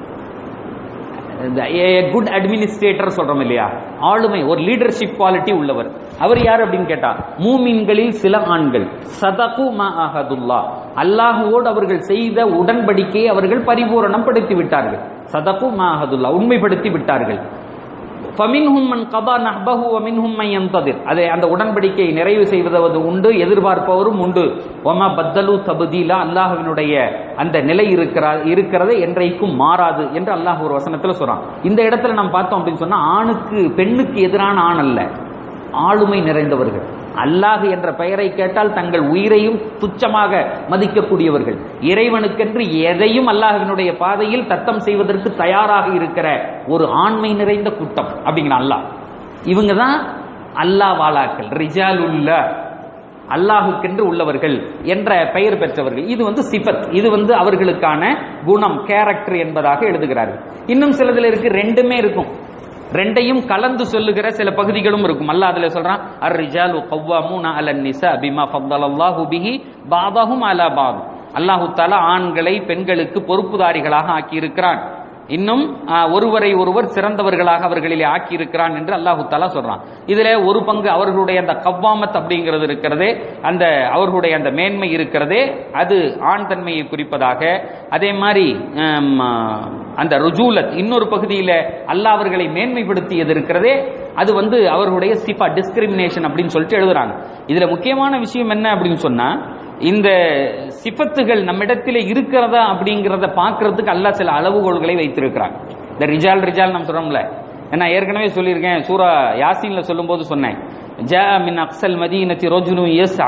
குட் அட்மினிஸ்ட்ரேட்டர் சொல்றோம் இல்லையா ஆளுமை ஒரு லீடர்ஷிப் குவாலிட்டி உள்ளவர் அவர் யார் அப்படின்னு கேட்டா மூமின்களில் சில ஆண்கள் சதகு மா அஹதுல்லா அல்லாஹுவோடு அவர்கள் செய்த உடன்படிக்கையை அவர்கள் பரிபூரணம் படுத்தி விட்டார்கள் சதகு மா அஹதுல்லா உண்மைப்படுத்தி விட்டார்கள் ஃபமின்ஹும் மன் கபா நஹ்பஹு வமின்ஹும் மன் யந்ததிர் அதை அந்த உடன்படிக்கையை நிறைவு செய்வது உண்டு எதிர்பார்ப்பவரும் உண்டு ஒமா பத்தலு தபுதீலா அல்லாஹ்வினுடைய அந்த நிலை இருக்கிறா இருக்கிறது என்றைக்கும் மாறாது என்று அல்லாஹ் ஒரு வசனத்துல சொல்றான் இந்த இடத்துல நாம் பார்த்தோம் அப்படின்னு சொன்னா ஆணுக்கு பெண்ணுக்கு எதிரான ஆண் அல்ல ஆளுமை நிறைந்தவர்கள் அல்லாஹ் என்ற பெயரை கேட்டால் தங்கள் உயிரையும் துச்சமாக மதிக்கக்கூடியவர்கள் இறைவனுக்கென்று எதையும் அல்லாஹ்வினுடைய பாதையில் தத்தம் செய்வதற்கு தயாராக இருக்கிற ஒரு ஆண்மை நிறைந்த கூட்டம் அப்படிங்கிற அல்லாஹ் இவங்க தான் அல்லாஹ் வாலாக்கள் ரிஜாலுல்ல அல்லாஹுக்கென்று உள்ளவர்கள் என்ற பெயர் பெற்றவர்கள் இது வந்து சிபத் இது வந்து அவர்களுக்கான குணம் கேரக்டர் என்பதாக எழுதுகிறார்கள் இன்னும் சிலதுல இருக்கு ரெண்டுமே இருக்கும் ரெண்டையும் கலந்து சொல்லுகிற சில பகுதிகளும் இருக்கும் அல்லாஹ் அதுல சொல்றான் அர் ரிஜாலு கவ்வாமூன அலன் நிசா பிமா ஃபத்தலல்லாஹு பிஹி பாதஹும் அலா பாத் அல்லாஹு தஆலா ஆண்களை பெண்களுக்கு பொறுப்புதாரிகளாக ஆக்கி இருக்கிறான் இன்னும் ஆஹ், ஒருவரை ஒருவர் சிறந்தவர்களாக அவர்களிலே ஆக்கி இருக்கிறான் என்று அல்லாஹு தஆலா சொல்றான் இதுல ஒரு பங்கு அவர்களுடைய அந்த கவ்வாமத் அப்படிங்கிறது இருக்கிறதே அந்த அவர்களுடைய அந்த மேன்மை இருக்கிறதே அது ஆண் தன்மையை குறிப்பதாக அதே மாதிரி ஆம், ஆஹ், அந்த ருஜூலத் இன்னொரு பகுதியில அல்லாஹ் அவர்களை மேன்மைப்படுத்தியது இருக்கிறதே அது வந்து அவர்களுடைய சிஃபா டிஸ்கிரிமினேஷன் அப்படின்னு சொல்லிட்டு எழுதுறாங்க இதுல முக்கியமான விஷயம் என்ன அப்படின்னு சொன்னா இந்த சிஃபத்துகள் நம்மிடத்தில் இருக்கிறதா அப்படிங்கிறத பார்க்கிறதுக்கு அல்லாஹ் சில அளவுகோல்களை வைத்திருக்கிறான் இந்த ரிஜால் ரிஜால் நம்ம சொல்றோம்ல நான் ஏற்கனவே சொல்லியிருக்கேன் சூரா யாசீன்ல சொல்லும்போது சொன்னேன் ஜா மின் அக்ஸல் மதீனத்தி ரஜுலு யஸ்ஆ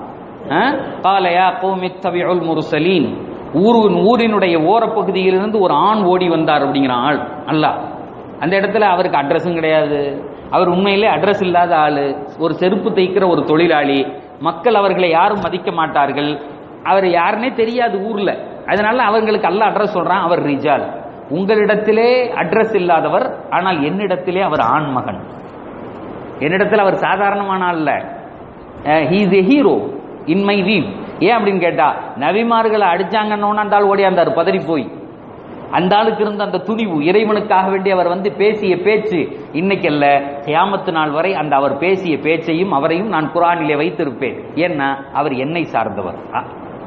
قال يا قوم اتبعوا المرسلين ஊரின் ஊரினுடைய ஓரப்பகுதியிலிருந்து ஒரு ஆண் ஓடி வந்தார் அப்படிங்கிற ஆள் அல்லாஹ் அந்த இடத்துல அவருக்கு அட்ரஸும் கிடையாது அவர் உண்மையிலே அட்ரஸ் இல்லாத ஆளு ஒரு செருப்பு தைக்கிற ஒரு தொழிலாளி மக்கள் அவர்களை யாரும் மதிக்க மாட்டார்கள் அவர் யாருன்னே தெரியாது ஊர்ல அதனால அவங்களுக்கு அல்ல அட்ரஸ் சொல்றான் அவர் ரிஜால் உங்களிடத்திலே அட்ரஸ் இல்லாதவர் ஆனால் என்னிடத்திலே அவர் ஆண்மகன் என்னிடத்தில் அவர் சாதாரணமான ஆள் இல்ல he's a hero in my view ஏன் அப்படின்னு கேட்டா நபிமார்களை அடிச்சாங்கன்னு அந்த ஆள் ஓடியாந்தார் பதறி போய் அந்த ஆளுக்கு இருந்த அந்த துணிவு இறைவனுக்காக வேண்டி அவர் வந்து பேசிய பேச்சு இன்னைக்கு அல்ல கியாமத்து நாள் வரை அந்த அவர் பேசிய பேச்சையும் அவரையும் நான் குரானிலே வைத்திருப்பேன் ஏன்னா அவர் என்னை சார்ந்தவர் அ,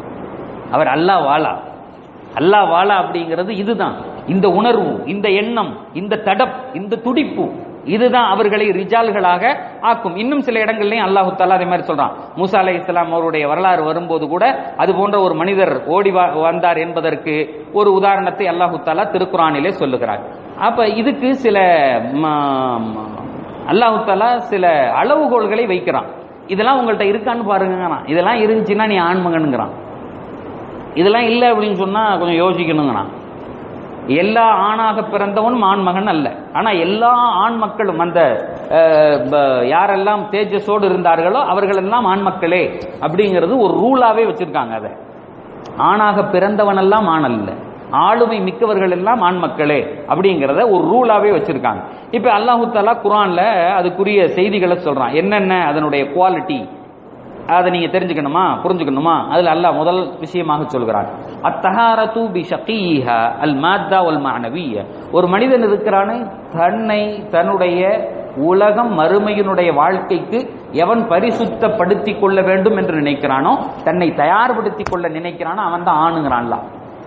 அவர் அல்லாஹ் வாலா அல்லாஹ் வாலா அப்படிங்கிறது இதுதான் இந்த உணர்வு இந்த எண்ணம் இந்த தடப் இந்த துடிப்பு இதுதான் அவர்களை ரிஜால்களாக ஆக்கும் இன்னும் சில இடங்கள்லயும் அல்லாஹு தாலா அதே மாதிரி சொல்றான் மூசா அலை இஸ்லாம் அவருடைய வரலாறு வரும்போது கூட அது போன்ற ஒரு மனிதர் ஓடி வா- வந்தார் என்பதற்கு ஒரு உதாரணத்தை அல்லாஹு தாலா திருக்குறானிலே சொல்லுகிறார் அப்ப இதுக்கு சில ம- ம- அல்லாஹு தாலா சில அளவுகோல்களை வைக்கிறான் இதெல்லாம் உங்கள்ட்ட இருக்கான்னு பாருங்கிறான் இதெல்லாம் இருந்துச்சுன்னா நீ ஆண்மகனுங்கிறான் இதெல்லாம் இல்லை அப்படின்னு சொன்னா கொஞ்சம் யோசிக்கணுங்கண்ணா எல்லா ஆணாக பிறந்தவனும் ஆண்மகன் அல்ல ஆனா எல்லா ஆண் மக்களும் அந்த அஹ், ப- யாரெல்லாம் தேஜஸோடு இருந்தார்களோ அவர்கள் எல்லாம் ஆண் மக்களே அப்படிங்கிறது ஒரு ரூலாவே வச்சிருக்காங்க அதை ஆணாக பிறந்தவனெல்லாம் ஆண் அல்ல ஆளுமை மிக்கவர்கள் எல்லாம் ஆண் மக்களே அப்படிங்கிறத ஒரு ரூலாவே வச்சிருக்காங்க இப்ப அல்லாஹு தாலா குரான்ல அதுக்குரிய செய்திகளை சொல்றான் என்னென்ன அதனுடைய குவாலிட்டி அதை நீங்க தெரிஞ்சுக்கணுமா புரிஞ்சுக்கணுமா அதுல அல்லாஹ் முதல் விஷயமாக சொல்கிறான் அத்தஹாரத்து பி ஷகீஹா அல் மாத்தா வல் மானவிய ஒரு மனிதன் இருக்கிறானே தன்னை தன்னுடைய உலகம் மறுமையினுடைய வாழ்க்கைக்கு எவன் பரிசுத்தப்படுத்திக் கொள்ள வேண்டும் என்று நினைக்கிறானோ தன்னை தயார்படுத்திக் கொள்ள நினைக்கிறானோ அவன் தான் ஆணுங்கிறான்லாம்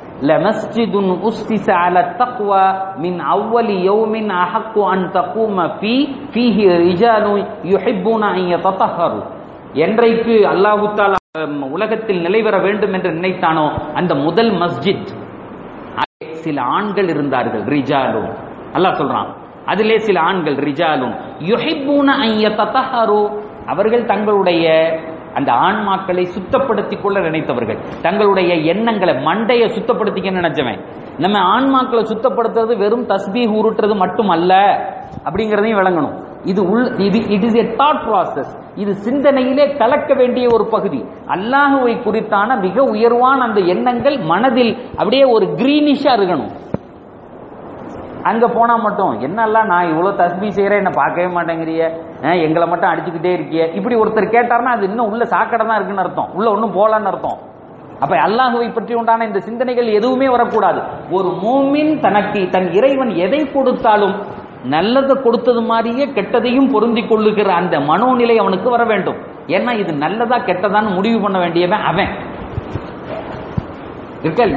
لمسجد أسس على التقوى من أول يوم أحق أن تقوم فيه فيه رجال يحبون أن يتطهروا என்றைக்கு அல்லாஹு தாலா அம், உலகத்தில் நிலைவர வேண்டும் என்று நினைத்தானோ அந்த முதல் மஸ்ஜித் அதிலே சில ஆண்கள் இருந்தார்கள் ரிஜாலும் அல்லாஹ் சொல்றான் அதிலே சில ஆண்கள் ரிஜாலும் யுஹிப்பூன அன் யததஹரு அவர்கள் தங்களுடைய அந்த ஆன்மாக்களை சுத்தப்படுத்திக் கொள்ள நினைத்தவர்கள் தங்களுடைய எண்ணங்களை மண்டையை சுத்தப்படுத்திக்க நினைச்சவன் நம்ம ஆன்மாக்களை சுத்தப்படுத்துறது வெறும் தஸ்பீ உருட்டுறது மட்டும் அல்ல அப்படிங்கிறதையும் விளங்கணும் இது உள் இது it is a thought process இது சிந்தனையிலே கலக்க வேண்டிய ஒரு பகுதி அல்லாஹுவை குறித்தான மிக உயர்வான அந்த எண்ணங்கள் மனதில் அப்படியே ஒரு கிரீனிஷா இருக்கணும் அங்க போனா மட்டும் என்னெல்லாம் நான் இவ்வளவு தஸ்பி செய்யறேன் என்ன பார்க்கவே மாட்டேங்கிறிய அஹ், எங்களை மட்டும் அடிச்சுக்கிட்டே இருக்கிய இப்படி ஒருத்தர் கேட்டார்னா அது இன்னும் உள்ள சாக்கடை தான் இருக்குன்னு அர்த்தம் உள்ள ஒன்றும் போலன்னு அர்த்தம் அப்ப அல்லாஹுவை பற்றி உண்டான இந்த சிந்தனைகள் எதுவுமே வரக்கூடாது ஒரு மூமின் தனக்கு தன் இறைவன் எதை கொடுத்தாலும் நல்லதை கொடுத்தது மாதிரியே கெட்டதையும் பொருந்தி கொள்ளுகிற அந்த மனோநிலை அவனுக்கு வர வேண்டும் ஏன்னா இது நல்லதா கெட்டதான்னு முடிவு பண்ண வேண்டியவன் அவன் இருக்கல்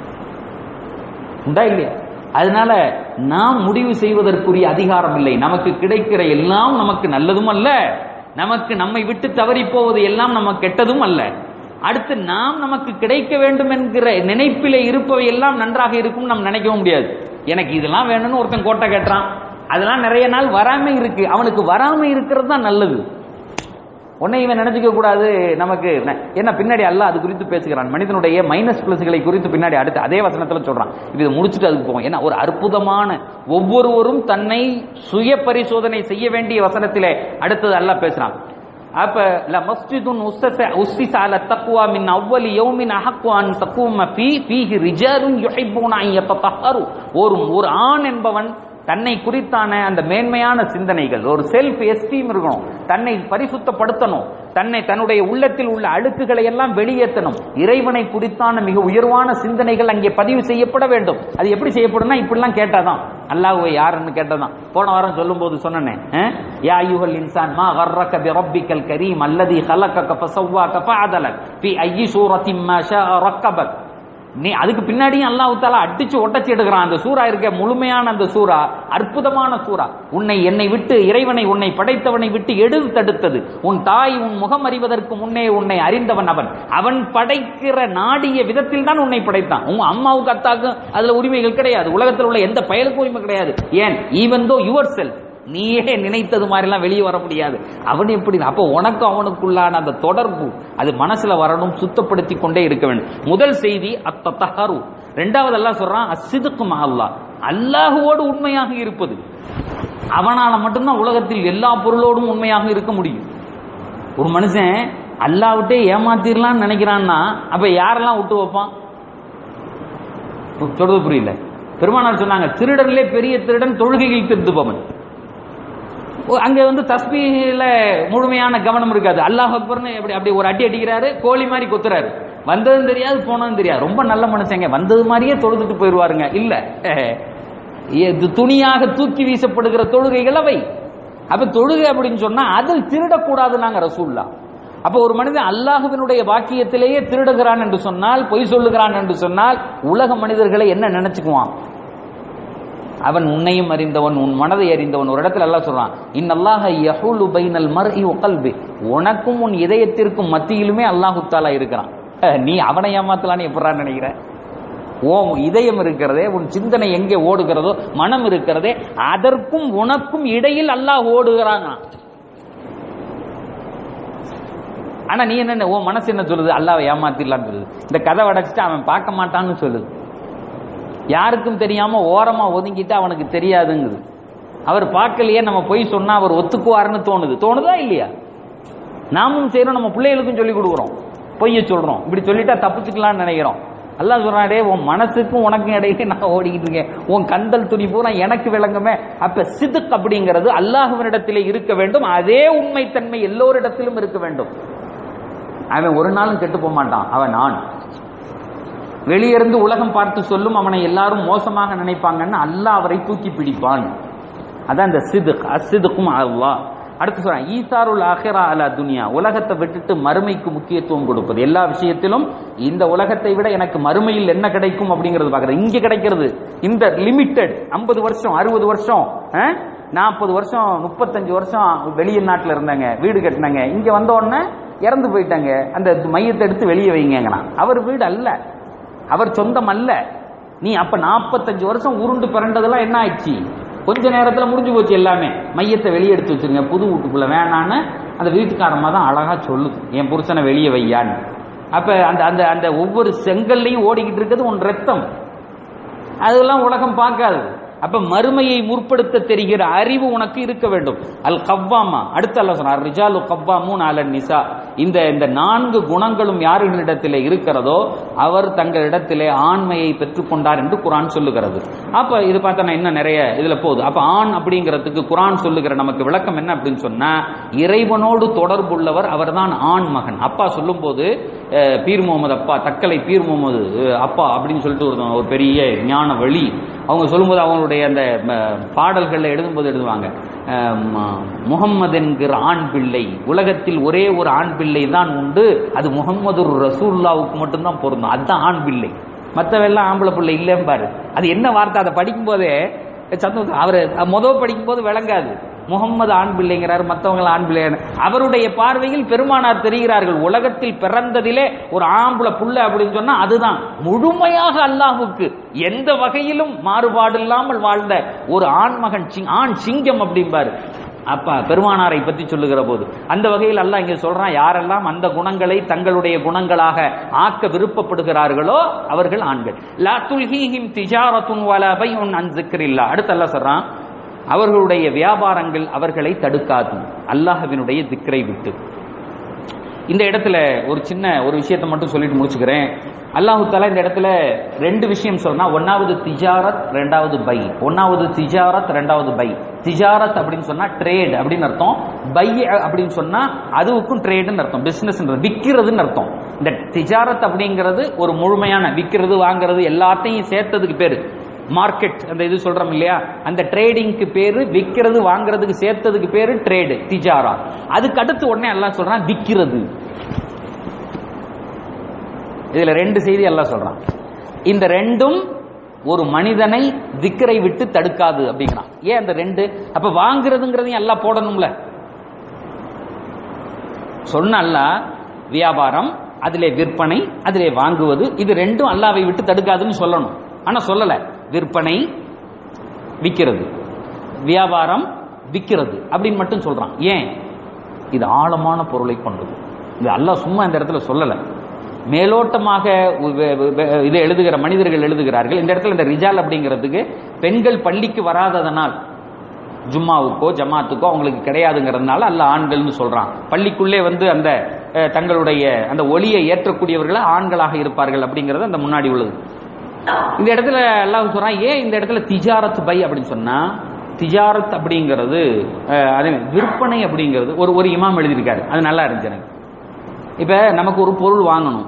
உண்டா இல்லையா அதனால நாம் முடிவு செய்வதற்குரிய அதிகாரம் இல்லை நமக்கு கிடைக்கிற எல்லாம் நமக்கு நல்லதும் அல்ல நமக்கு நம்மை விட்டு தவறி போவது எல்லாம் நமக்கு கெட்டதும் அல்ல அடுத்து நாம் நமக்கு கிடைக்க வேண்டும் என்கிற நினைப்பிலே இருப்பவை எல்லாம் நன்றாக இருக்கும் நாம் நினைக்கவும் முடியாது எனக்கு இதெல்லாம் வேணும்னு ஒருத்தன் கோட்டை கட்டுறான் அதெல்லாம் நிறைய நாள் வராம இருக்கு அவனுக்கு வராம இருக்கிறது தான் நல்லது உன்னை இவன் நினைச்சுக்க கூடாது நமக்கு ந- என்ன பின்னாடி அல்லாஹ் அது குறித்து பேசுகிறான் மனிதனுடைய மைனஸ் பிளஸ்களை குறித்து பின்னாடி அடுத்து அதே வசனத்துல சொல்றான் இப்ப இதை முடிச்சுட்டு அதுக்கு போவோம் ஏன்னா ஒரு அற்புதமான ஒவ்வொருவரும் தன்னை சுய பரிசோதனை செய்ய வேண்டிய வசனத்திலே அடுத்தது அல்லாஹ் பேசுறான் அப்ப ல மஸ்ஜிதுன் உஸ்ஸஸ உஸ்ஸிஸ அல தக்வா மின் அவ்வலி யௌமின் அஹக்கு அன் தக்கூம ஃபீ ஃபீஹி ரிஜாலுன் யுஹிப்புன அன் யத்தஹரு ஒரு ஒரு ஆண் என்பவன் தன்னை குறித்தான அந்த மேன்மையான சிந்தனைகள் ஒரு செல்ஃப் எஸ்டீம் இருக்கணும் தன்னை பரிசுத்தப்படுத்தணும் தன்னை தன்னுடைய உள்ளத்தில் உள்ள அழுக்குகளை எல்லாம் வெளியேற்றணும் இறைவனை குறித்தான மிக உயர்வான சிந்தனைகள் அங்கே பதிவு செய்யப்பட வேண்டும் அது எப்படி செய்யப்படும்னா இப்படிலாம் கேட்டாதான் அல்லாஹ்வை யாருன்னு கேட்டதான் போன வாரம் சொல்லும்போது சொன்னேன் அஹ், யா அய்யுஹல் இன்சான் மா கர்ரக பி ரப்பிக்கல் கரீம் அல்லதி خلقك فسواك فعدلك في اي سورة ما شاء ركبك நீ அதுக்கு பின்னாடியும் அல்லாஹ் தாலா அடிச்சு ஒட்டச்சு எடுக்கிறான் அந்த சூரா இருக்க முழுமையான அந்த சூரா அற்புதமான சூரா உன்னை என்னை விட்டு இறைவனை உன்னை படைத்தவனை விட்டு எடுத்து தடுத்தது உன் தாய் உன் முகம் அறிவதற்கு முன்னே உன்னை அறிந்தவன் அவன் அவன் படைக்கிற நாடிய விதத்தில் தான் உன்னை படைத்தான் உங்க அம்மாவுக்கு அத்தாக்கும் அதுல உரிமைகள் கிடையாது உலகத்தில் உள்ள எந்த பயலுக்கும் உரிமை கிடையாது ஏன் ஈவன் தோ யுவர் செல்ஃப் நீயே நினைத்தது மாதிரிலாம் வெளியே வர முடியாது அவன் எப்படி அப்போ உனக்கு அவனுக்குள்ளான அந்த தொடர்பு அது மனசுல வரணும் சுத்தப்படுத்தி கொண்டே இருக்க வேண்டும் முதல் செய்தி அத்தஹரு ரெண்டாவது எல்லாம் சொல்றான் அசிதுக்கு அல்லாஹ் அல்லாஹுவோடு உண்மையாக இருப்பது அவனால மட்டும்தான் உலகத்தில் எல்லா பொருளோடும் உண்மையாக இருக்க முடியும் ஒரு மனுஷன் அல்லாவிட்டே ஏமாத்திரலாம்னு நினைக்கிறான்னா அப்ப யாரெல்லாம் விட்டு வைப்பான் சொல்றது புரியல பெருமானார் சொன்னாங்க திருடன்லே பெரிய திருடன் தொழுகையில் திருந்துபவன் ஓ, அங்க வந்து தஸ்பீல முழுமையான கவனம் இருக்காது அல்லாஹ் அக்பர்னு அப்படி அப்படி ஒரு அடி அடிக்கிறாரு கோழி மாதிரி கொத்துறாரு வந்ததும் தெரியாது போனதும் தெரியாது ரொம்ப நல்ல மனுஷங்க வந்தது மாதிரியே தொழுதுட்டு போயிடுவாருங்க இல்ல இது துணியாக தூக்கி வீசப்படுகிற தொழுகைகள் அவை அப்ப தொழுகை அப்படின்னு சொன்னா அதில் திருடக்கூடாதுன்னாங்க ரசூல்லா அப்ப ஒரு மனிதன் அல்லாஹுவினுடைய வாக்கியத்திலேயே திருடுகிறான் என்று சொன்னால் பொய் சொல்லுகிறான் என்று சொன்னால் உலக மனிதர்களை என்ன நினைச்சுக்குவான் அவன் உன்னையும் அறிந்தவன் உன் மனதை அறிந்தவன் ஒரு இடத்துல எல்லாம் சொல்றான் இன்னல்லாஹ யஹூலு பைனல் மர்இ வ கல்பி உனக்கும் உன் இதயத்திற்கும் மத்தியிலுமே அல்லாஹு தாலா இருக்கிறான் அஹ், நீ அவனை ஏமாத்தலான்னு எப்படா நினைக்கிற ஓ இதயம் இருக்கிறதே உன் சிந்தனை எங்கே ஓடுகிறதோ மனம் இருக்கிறதே அதற்கும் உனக்கும் இடையில் அல்லாஹ் ஓடுகிறான் ஆனா நீ என்ன உன் மனசு என்ன சொல்லுது அல்லாஹ் ஏமாத்திடலான்னு சொல்லுது இந்த கதை அடைச்சிட்டு அவன் பார்க்க மாட்டான்னு சொல்லுது யாருக்கும் தெரியாம ஓரமா ஒதுங்கிட்டு அவனுக்கு தெரியாதுங்குது அவர் பார்க்கலையே நம்ம போய் சொன்னா அவர் ஒத்துக்குவாருன்னு தோணுது தோணுதா இல்லையா நாமும் செய்யறோம் நம்ம பிள்ளைகளுக்கும் சொல்லி கொடுக்குறோம் பொய்ய சொல்றோம் இப்படி சொல்லிட்டா தப்பிச்சுக்கலாம்னு நினைக்கிறோம் அல்லாஹ் சொல்றான் டேய் உன் மனசுக்கும் உனக்கும் இடையே நான் ஓடிக்கிட்டு இருக்கேன் உன் கந்தல் துணி பூரா எனக்கு விளங்குமே அப்ப சிதுக் அப்படிங்கிறது அல்லாஹுவினிடத்திலே இருக்க வேண்டும் அதே உண்மைத்தன்மை எல்லோரிடத்திலும் இருக்க வேண்டும் அவன் ஒரு நாளும் கெட்டு போக மாட்டான் அவன் நான் வெளியிருந்து உலகம் பார்த்து சொல்லும் அவனை எல்லாரும் மோசமாக நினைப்பாங்கன்னு அல்லாஹ் அவரை தூக்கி பிடிப்பான் அதான் இந்த சிதுக் அசிதுக்கும் அல்லாஹ் அடுத்து சொல்றான் ஈசாருல் ஆஹிரா அலா துனியா உலகத்தை விட்டுட்டு மறுமைக்கு முக்கியத்துவம் கொடுப்பது எல்லா விஷயத்திலும் இந்த உலகத்தை விட எனக்கு மறுமையில் என்ன கிடைக்கும் அப்படிங்கிறது பார்க்கறது இங்க கிடைக்கிறது இந்த லிமிட்டெட் ஐம்பது வருஷம் அறுபது வருஷம் நாற்பது வருஷம் முப்பத்தஞ்சு வருஷம் வெளிநாட்டுல இருந்தாங்க வீடு கட்டினாங்க இங்க வந்த உடனே இறந்து போயிட்டாங்க அந்த மையத்தை எடுத்து வெளியே வைங்கன்னா அவர் வீடு அல்ல அவர் சொந்தம் அல்ல நீ அப்ப நாற்பத்தஞ்சு வருஷம் உருண்டு பிறண்டதெல்லாம் என்ன ஆயிடுச்சு கொஞ்ச நேரத்துல முடிஞ்சு போச்சு எல்லாமே மையத்தை வெளியே எடுத்து வச்சிருங்க புது வீட்டுக்குள்ள வேணான்னு அந்த வீட்டுக்காரமா தான் அழகா சொல்லுது என் புருஷனை வெளியே வையான்னு அப்ப அந்த அந்த அந்த ஒவ்வொரு செங்கல்லையும் ஓடிக்கிட்டு இருக்கிறது உன் ரத்தம் அதெல்லாம் உலகம் பார்க்காது அப்ப மறுமையை முற்படுத்த தெரிகிற அறிவு உனக்கு இருக்க வேண்டும் அல் கவ்வாமா அடுத்து அல்ல சொன்னார் ரிஜாலு கவ்வாமூன் அல நிசா இந்த இந்த நான்கு குணங்களும் யார்களிடத்திலே இருக்கிறதோ அவர் தங்களிடத்திலே ஆண்மையை பெற்றுக்கொண்டார் என்று குரான் சொல்லுகிறது அப்ப இது பார்த்தா இன்னும் நிறைய இதுல போகுது அப்ப ஆண் அப்படிங்கிறதுக்கு குரான் சொல்லுகிற நமக்கு விளக்கம் என்ன அப்படின்னு சொன்னா இறைவனோடு தொடர்புள்ளவர் அவர்தான் ஆண் மகன் அப்பா சொல்லும்போது அஹ், பீர் முகமது அப்பா தக்கலை பீர் முகமது அஹ், அப்பா அப்படின்னு சொல்லிட்டு ஒரு ஒரு பெரிய ஞான வழி அவங்க சொல்லும்போது அவங்களுடைய அந்த ம, பாடல்கள்ல எழுதும்போது எழுதுவாங்க அஹ், ம- முகம்மது என்கிற ஆண் பிள்ளை உலகத்தில் ஒரே ஒரு ஆண் பிள்ளை தான் உண்டு அது முகம்மது ரசூல்லாவுக்கு மட்டும்தான் பொருந்தும் அதுதான் ஆண் பிள்ளை மற்றவெல்லாம் ஆம்பளை பிள்ளை இல்லைம்பாரு அது என்ன வார்த்தை அதை படிக்கும்போதே சந்தோஷம் அவர் முதல் படிக்கும்போது விளங்காது முகம்மது ஆண் பிள்ளைங்கிறார் மற்றவங்க ஆண் பிள்ளை அவருடைய பார்வையில் பெருமானார் தெரிகிறார்கள் உலகத்தில் பிறந்ததிலே ஒரு ஆம்பளை புள்ள அப்படின்னு சொன்னா அதுதான் முழுமையாக அல்லாஹ்வுக்கு எந்த வகையிலும் மாறுபாடு இல்லாமல் வாழ்ந்த ஒரு ஆண் மகன் சிங் ஆண் சிங்கம் அப்படிம்பாரு அப்ப பெருமானாரை பற்றி சொல்லுகிற போது அந்த வகையில் அல்லாஹ் இங்க சொல்றான் யாரெல்லாம் அந்த குணங்களை தங்களுடைய குணங்களாக ஆக்க விருப்பப்படுகிறார்களோ அவர்கள் ஆண்கள் லா துல்ஹீஹிம் திஜாரத்துன் வலா பைஉன் அன் ஸிக்ரில்லா அடுத்து அல்லாஹ் சொல்றான் அவர்களுடைய வியாபாரங்கள் அவர்களை தடுக்காது அல்லாஹ்வினுடைய திக்ரை விட்டு இந்த இடத்துல ஒரு சின்ன ஒரு விஷயத்தை மட்டும் சொல்லிட்டு முடிச்சுக்கிறேன் அல்லாஹு தாலா இந்த இடத்துல ரெண்டு விஷயம் சொன்னா ஒன்னாவது திஜாரத் ரெண்டாவது பை ஒன்னாவது திஜாரத் ரெண்டாவது பை திஜாரத் அப்படின்னு சொன்னா ட்ரேட் அப்படின்னு அர்த்தம் பை அப்படின்னு சொன்னா அதுவுக்கும் ட்ரேடுன்னு அர்த்தம் பிசினஸ் விற்கிறதுன்னு அர்த்தம் இந்த திஜாரத் அப்படிங்கிறது ஒரு முழுமையான விற்கிறது வாங்குறது எல்லாத்தையும் சேர்த்ததுக்கு பேரு மார்க்கெட் அந்த இது சொல்றோம் இல்லையா அந்த ட்ரேடிங்க்கு பேரு விற்கிறது வாங்குறதுக்கு சேர்த்ததுக்கு பேரு ட்ரேடு திஜாரா அதுக்கு அடுத்து உடனே எல்லாம் சொல்றான் விற்கிறது இதுல ரெண்டு செய்தி எல்லாம் சொல்றான் இந்த ரெண்டும் ஒரு மனிதனை திக்கரை விட்டு தடுக்காது அப்படிங்கிறான் ஏன் அந்த ரெண்டு அப்ப வாங்குறதுங்கிறதையும் எல்லாம் போடணும்ல சொன்ன அல்லாஹ் வியாபாரம் அதிலே விற்பனை அதிலே வாங்குவது இது ரெண்டும் அல்லாவை விட்டு தடுக்காதுன்னு சொல்லணும் ஆனா சொல்லல விற்பனை விற்கிறது வியாபாரம் விற்கிறது அப்படின்னு மட்டும் சொல்றான் ஏன் இது ஆழமான பொருளை கொண்டது இது அல்லாஹ் சும்மா இந்த இடத்துல சொல்லல மேலோட்டமாக உ- வெ- வெ- வெ- இதை எழுதுகிற மனிதர்கள் எழுதுகிறார்கள் இந்த இடத்துல இந்த ரிஜால் அப்படிங்கிறதுக்கு பெண்கள் பள்ளிக்கு வராததனால் ஜும்மாவுக்கோ ஜமாத்துக்கோ அவங்களுக்கு கிடையாதுங்கிறதுனால அல்ல ஆண்கள்னு சொல்றான் பள்ளிக்குள்ளே வந்து அந்த அஹ், தங்களுடைய அந்த ஒளியை ஏற்றக்கூடியவர்களா ஆண்களாக இருப்பார்கள் அப்படிங்கிறது அந்த முன்னாடி உள்ளது இந்த இடத்துல அல்லாஹ் சொல்றான் ஏன் இந்த இடத்துல திஜாரத் பை அப்படின்னு சொன்னா திஜாரத் அப்படிங்கிறது அஹ், அது விற்பனை அப்படிங்கிறது ஒரு ஒரு இமாம் எழுதியிருக்காரு அது நல்லா இருந்துச்சு எனக்கு இப்ப நமக்கு ஒரு பொருள் வாங்கணும்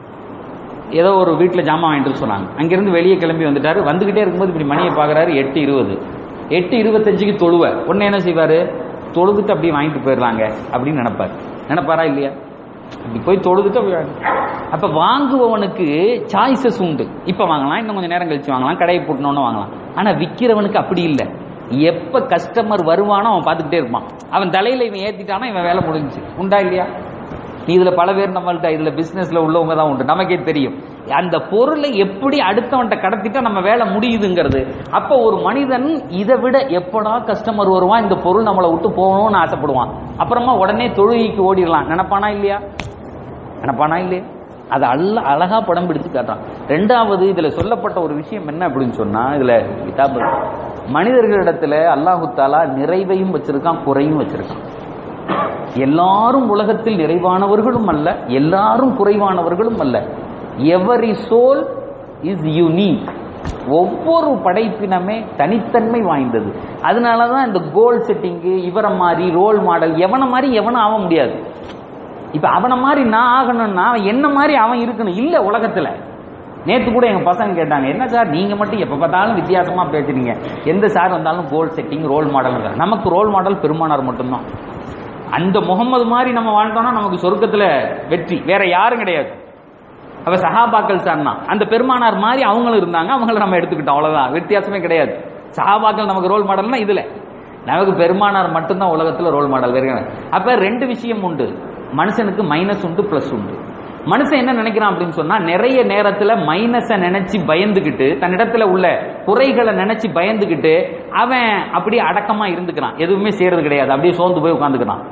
ஏதோ ஒரு வீட்டில் ஜாமான் வாங்கிட்டு வர சொன்னாங்க அங்கிருந்து வெளியே கிளம்பி வந்துட்டாரு வந்துகிட்டே இருக்கும்போது இப்படி மணியை பார்க்குறாரு எட்டு இருபது எட்டு இருபத்தஞ்சுக்கு தொழுவ உடனே என்ன செய்வாரு தொழுதுட்டு அப்படியே வாங்கிட்டு போயிடலாங்க அப்படின்னு நினைப்பாரு நினைப்பாரா இல்லையா இப்படி போய் தொழுதுட்டு அப்படியே வாங்கி- அப்ப வாங்குபவனுக்கு சாய்ஸஸ் உண்டு இப்ப வாங்கலாம் இன்னும் கொஞ்சம் நேரம் கழிச்சு வாங்கலாம் கடையை போட்டணும்னு வாங்கலாம் ஆனா விக்கிறவனுக்கு அப்படி இல்லை எப்ப கஸ்டமர் வருவானோ அவன் பார்த்துக்கிட்டே இருப்பான் அவன் தலையில இவன் ஏத்திட்டானா இவன் வேலை முடிஞ்சுச்சு உண்டா இல்லையா இதுல பல பேர் நம்மள்ட்ட இதுல பிசினஸ்ல உள்ளவங்க தான் உண்டு நமக்கே தெரியும் அந்த பொருளை எப்படி அடுத்தவன்ட்ட கடத்திட்டா நம்ம வேலை முடியுதுங்கிறது அப்ப ஒரு மனிதன் இதை விட எப்படா கஸ்டமர் வருவான் இந்த பொருள் நம்மளை விட்டு போகணும்னு ஆசைப்படுவான் அப்புறமா உடனே தொழுகைக்கு ஓடிடலாம் நினைப்பானா இல்லையா நினைப்பானா இல்லையா அதை அல்ல அழகா படம் பிடிச்சு காட்டுறான் ரெண்டாவது இதுல சொல்லப்பட்ட ஒரு விஷயம் என்ன அப்படின்னு சொன்னா இதுல கிதாபு மனிதர்களிடத்துல அல்லாஹு தாலா நிறைவையும் வச்சிருக்கான் குறையும் வச்சிருக்கான் எல்லாரும் உலகத்தில் நிறைவானவர்களும் அல்ல எல்லாரும் குறைவானவர்களும் அல்ல எவரி சோல் இஸ் யூனிக் ஒவ்வொரு படைப்பினமே தனித்தன்மை வாய்ந்தது அதனால தான் இந்த கோல் செட்டிங்கு இவரை மாதிரி ரோல் மாடல் எவனை மாதிரி எவனும் ஆக முடியாது இப்ப அவனை மாதிரி நான் ஆகணும்னா அவன் என்ன மாதிரி அவன் இருக்கணும் இல்ல உலகத்துல நேத்து கூட எங்க பசங்க கேட்டாங்க என்ன சார் நீங்க மட்டும் எப்ப பார்த்தாலும் வித்தியாசமா பேசுறீங்க எந்த சார் வந்தாலும் கோல் செட்டிங் ரோல் மாடல் நமக்கு ரோல் மாடல் பெருமானார் மட்டும்தான் அந்த முகம்மது மாதிரி நம்ம வாழ்ந்தோம்னா நமக்கு சொர்க்கத்துல வெற்றி வேற யாரும் கிடையாது அப்ப சஹாபாக்கள் சார்னா அந்த பெருமானார் மாதிரி அவங்களும் இருந்தாங்க அவங்கள நம்ம எடுத்துக்கிட்டோம் அவ்வளவுதான் வித்தியாசமே கிடையாது சஹாபாக்கள் நமக்கு ரோல் மாடல்னா இதுல நமக்கு பெருமானார் மட்டும்தான் உலகத்துல ரோல் மாடல் வேற கிடையாது. அப்ப ரெண்டு விஷயம் உண்டு மனுஷனுக்கு மைனஸ் உண்டு பிளஸ் உண்டு மனுஷன் என்ன நினைக்கிறான் அப்படின்னு சொன்னா நிறைய நேரத்துல மைனஸை நினைச்சு பயந்துகிட்டு தன்னிடத்துல உள்ள குறைகளை நினைச்சு பயந்துகிட்டு அவன் அப்படியே அடக்கமா இருந்துக்கிறான் எதுவுமே செய்யறது கிடையாது அப்படியே சோர்ந்து போய் உட்காந்துக்கிறான்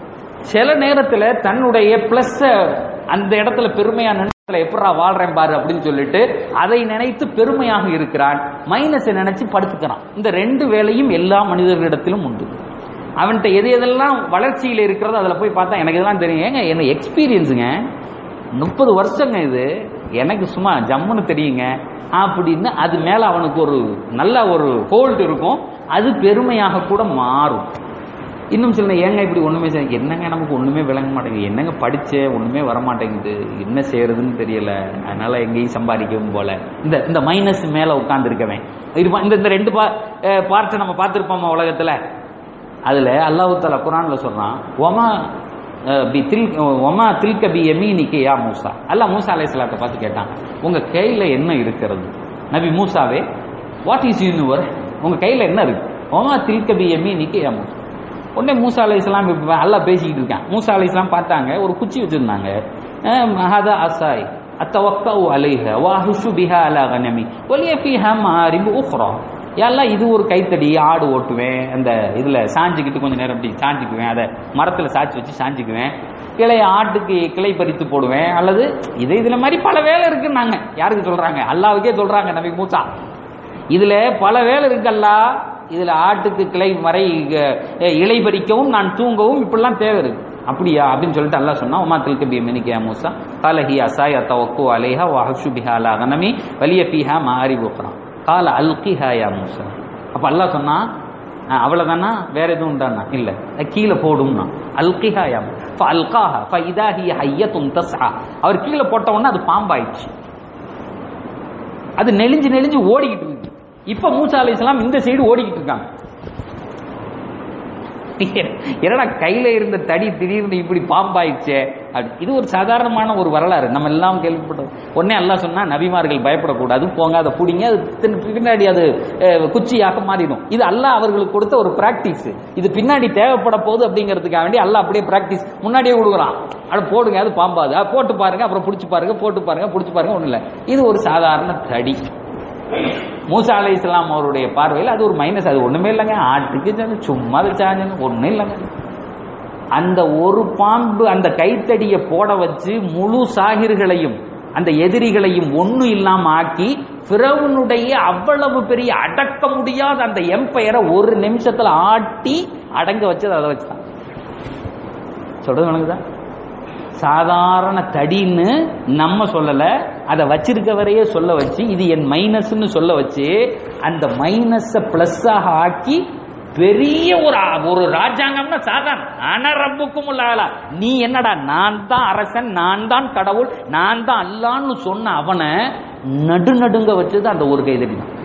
சில நேரத்துல தன்னுடைய பிளஸ் அந்த இடத்துல பெருமையா நினைத்துல எப்படா வாழ்றேன் பாரு அப்படின்னு சொல்லிட்டு அதை நினைத்து பெருமையாக இருக்கிறான் மைனஸை நினைச்சு படுத்துக்கிறான் இந்த ரெண்டு வேலையும் எல்லா மனிதர்களிடத்திலும் உண்டு அவன்கிட்ட எது எதெல்லாம் வளர்ச்சியில் இருக்கிறதோ அதில் போய் பார்த்தா எனக்கு இதெல்லாம் தெரியும் ஏங்க என்ன எக்ஸ்பீரியன்ஸுங்க முப்பது வருஷங்க இது எனக்கு சும்மா ஜம்முன்னு தெரியுங்க அப்படின்னு அது மேல அவனுக்கு ஒரு நல்ல ஒரு ஹோல்டு இருக்கும் அது பெருமையாக கூட மாறும் இன்னும் சில ஏங்க இப்படி ஒண்ணுமே செய்ய என்னங்க நமக்கு ஒண்ணுமே விளங்க மாட்டேங்குது என்னங்க படிச்சேன் ஒண்ணுமே வர மாட்டேங்குது என்ன செய்யறதுன்னு தெரியல அதனால எங்கேயும் சம்பாதிக்கவும் போல இந்த இந்த மைனஸ் மேல உட்கார்ந்து இருக்கவன் இந்த இந்த ரெண்டு பார்ட்ஸை நம்ம பார்த்துருப்போமா உலகத்துல அதுல அல்லாஹு தாலா குரான்ல சொல்றான் ஒமா பி தில் ஒமா தில்க பி எமீனிக்கு யா மூசா அல்லாஹ் மூசா அலைஹிஸ்ஸலாத்தை பார்த்து கேட்டான் உங்க கையில என்ன இருக்கிறது நபி மூசாவே வாட் இஸ் யூனிவர் உங்க கையில என்ன இருக்கு ஒமா தில்க பி எமீனிக்கு யா மூசா உடனே மூசா அலை இஸ்லாம் அல்லா பேசிக்கிட்டு இருக்கான் மூசா அலை இஸ்லாம் பார்த்தாங்க ஒரு குச்சி வச்சிருந்தாங்க ஹதா அசாய் அத்தவக்கவு அலைஹ வாஹுஷு பிஹா அலா கனமி ஒலிய ஃபீஹா மாரிபு உஃப்ரா எல்லாம் இது ஒரு கைத்தடி ஆடு ஓட்டுவேன் அந்த இதுல சாஞ்சிக்கிட்டு கொஞ்சம் நேரம் அப்படி சாஞ்சிக்குவேன் அதை மரத்துல சாய்ச்சி வச்சு சாஞ்சிக்குவேன் கிளைய ஆட்டுக்கு கிளை பறித்து போடுவேன் அல்லது இது இதுல மாதிரி பல வேலை இருக்குன்னாங்க யாருக்கு சொல்றாங்க அல்லாவுக்கே சொல்றாங்க நபி மூசா இதுல பல வேலை இருக்குல்லா இதுல ஆட்டுக்கு கிளை மறை இலை பறிக்கவும் நான் தூங்கவும் இப்படிலாம் தேவை இருக்கு அப்படியா அப்படின்னு சொல்லிட்டு அல்லாஹ் சொன்னா உமா தில்க பி மினிக்கியா மூசா காலஹி அசாய் அத்தவக்கு அலேஹா வாஹு பிஹா அலா கனமி வலிய பிஹா மாரி போக்குறான் கால அல்கிஹா யா மூசா அப்ப அல்லாஹ் சொன்னா அவ்வளவுதானா வேற எதுவும் உண்டானா இல்ல கீழே போடும்னா அல்கிஹா யா அல்காஹா ஃப இதாஹி ஹையத்தும் தஸ்ஆ அவர் கீழே போட்ட உடனே அது பாம்பாயிடுச்சு அது நெளிஞ்சு நெளிஞ்சு ஓடிக்கிட்டு இருக்கு இப்ப மூசா அலை இஸ்லாம் இந்த சைடு ஓடிக்கிட்டு இருக்காங்க என்னடா கையில இருந்த தடி திடீர்னு இப்படி பாம்பாயிடுச்சே இது ஒரு சாதாரணமான ஒரு வரலாறு நம்ம எல்லாம் கேள்விப்பட்டோம் உடனே எல்லாம் சொன்னா நபிமார்கள் பயப்படக்கூடாது போங்க அதை பிடிங்க அது பின்னாடி அது குச்சியாக மாறிடும் இது அல்லாஹ் அவர்களுக்கு கொடுத்த ஒரு பிராக்டிஸ் இது பின்னாடி தேவைப்பட போகுது அப்படிங்கிறதுக்காக வேண்டி அல்லாஹ் அப்படியே பிராக்டிஸ் முன்னாடியே கொடுக்குறான் அது போடுங்க அது பாம்பாது போட்டு பாருங்க அப்புறம் பிடிச்சி பாருங்க போட்டு பாருங்க பிடிச்சி பாருங்க ஒன்றும் இல்லை இது ஒரு சாதாரண தடி மூசா அலை இஸ்லாம் அவருடைய பார்வையில் அது ஒரு மைனஸ் அது ஒண்ணுமே இல்லைங்க ஆட்டுக்கு சும்மா அதை சாஞ்சு ஒண்ணும் இல்லைங்க அந்த ஒரு பாம்பு அந்த கைத்தடியை போட வச்சு முழு சாகிர்களையும் அந்த எதிரிகளையும் ஒன்னும் இல்லாம ஆக்கி பிறவனுடைய அவ்வளவு பெரிய அடக்க முடியாத அந்த எம்பையரை ஒரு நிமிஷத்துல ஆட்டி அடங்க வச்சது அதை வச்சுதான் சொல்றது வணங்குதா சாதாரண தடின்னு நம்ம சொல்லல அதை வச்சிருக்கவரையே சொல்ல வச்சு இது என் மைனஸ்னு சொல்ல வச்சு அந்த மைனஸ பிளஸ்ஸாக ஆக்கி பெரிய ஒரு ஒரு ராஜாங்கம்னா சாதாரண ஆனா ரப்புக்கும் ஆளா நீ என்னடா நான் தான் அரசன் நான் தான் கடவுள் நான் தான் அல்லான்னு சொன்ன அவனை நடு நடுங்க வச்சது அந்த ஒரு கைதடி தான்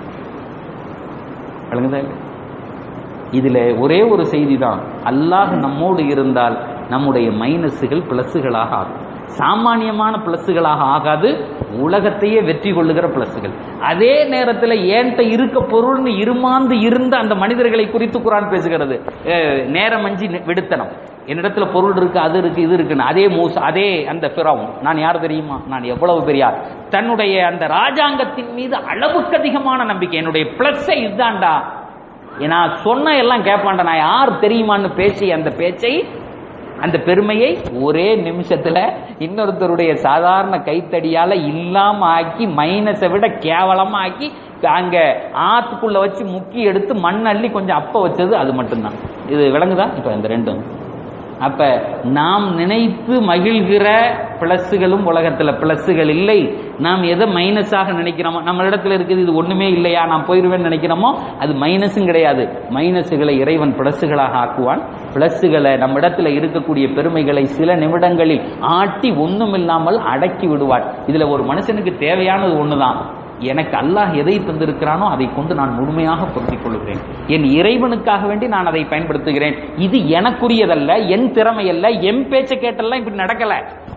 விளங்குதா இதுல ஒரே ஒரு செய்தி தான் அல்லாஹ் நம்மோடு இருந்தால் நம்முடைய மைனஸுகள் பிளஸுகளாக ஆகும் சாமானியமான பிளஸுகளாக ஆகாது உலகத்தையே வெற்றி கொள்ளுகிற பிளஸுகள் அதே நேரத்தில் ஏன்ட்ட இருக்க பொருள்னு இருமாந்து இருந்த அந்த மனிதர்களை குறித்து குரான் பேசுகிறது நேரமஞ்சி விடுத்தனம் என்னிடத்துல பொருள் இருக்கு அது இருக்கு இது இருக்குன்னு அதே மூச அதே அந்த பிறவும் நான் யார் தெரியுமா நான் எவ்வளவு பெரியார் தன்னுடைய அந்த ராஜாங்கத்தின் மீது அளவுக்கு அதிகமான நம்பிக்கை என்னுடைய பிளஸ்ஸை இதுதான்டா நான் சொன்ன எல்லாம் கேட்பான்டா நான் யார் தெரியுமான்னு பேசி அந்த பேச்சை அந்த பெருமையை ஒரே நிமிஷத்துல இன்னொருத்தருடைய சாதாரண கைத்தடியால இல்லாம ஆக்கி மைனஸை விட கேவலமா ஆக்கி அங்க ஆத்துக்குள்ள வச்சு முக்கி எடுத்து மண் அள்ளி கொஞ்சம் அப்ப வச்சது அது மட்டும்தான் இது விளங்குதா இப்ப இந்த ரெண்டும் அப்ப நாம் நினைத்து மகிழ்கிற பிளஸ்களும் உலகத்துல பிளஸ்கள் இல்லை நாம் எதை மைனஸாக நினைக்கிறோமோ நம்ம இடத்துல இருக்குது இது ஒண்ணுமே இல்லையா நான் போயிருவேன்னு நினைக்கிறோமோ அது மைனஸும் கிடையாது மைனஸுகளை இறைவன் பிளஸ்களாக ஆக்குவான் பிளஸ்களை நம்ம இடத்துல இருக்கக்கூடிய பெருமைகளை சில நிமிடங்களில் ஆட்டி ஒண்ணும் இல்லாமல் அடக்கி விடுவான் இதுல ஒரு மனுஷனுக்கு தேவையானது ஒண்ணுதான் எனக்கு அல்லாஹ் எதை தந்திருக்கிறானோ அதை கொண்டு நான் முழுமையாக பொருத்திக் கொள்கிறேன் என் இறைவனுக்காக வேண்டி நான் அதை பயன்படுத்துகிறேன் இது எனக்குரியதல்ல என் திறமை அல்ல என் பேச்சை கேட்டெல்லாம் இப்படி நடக்கல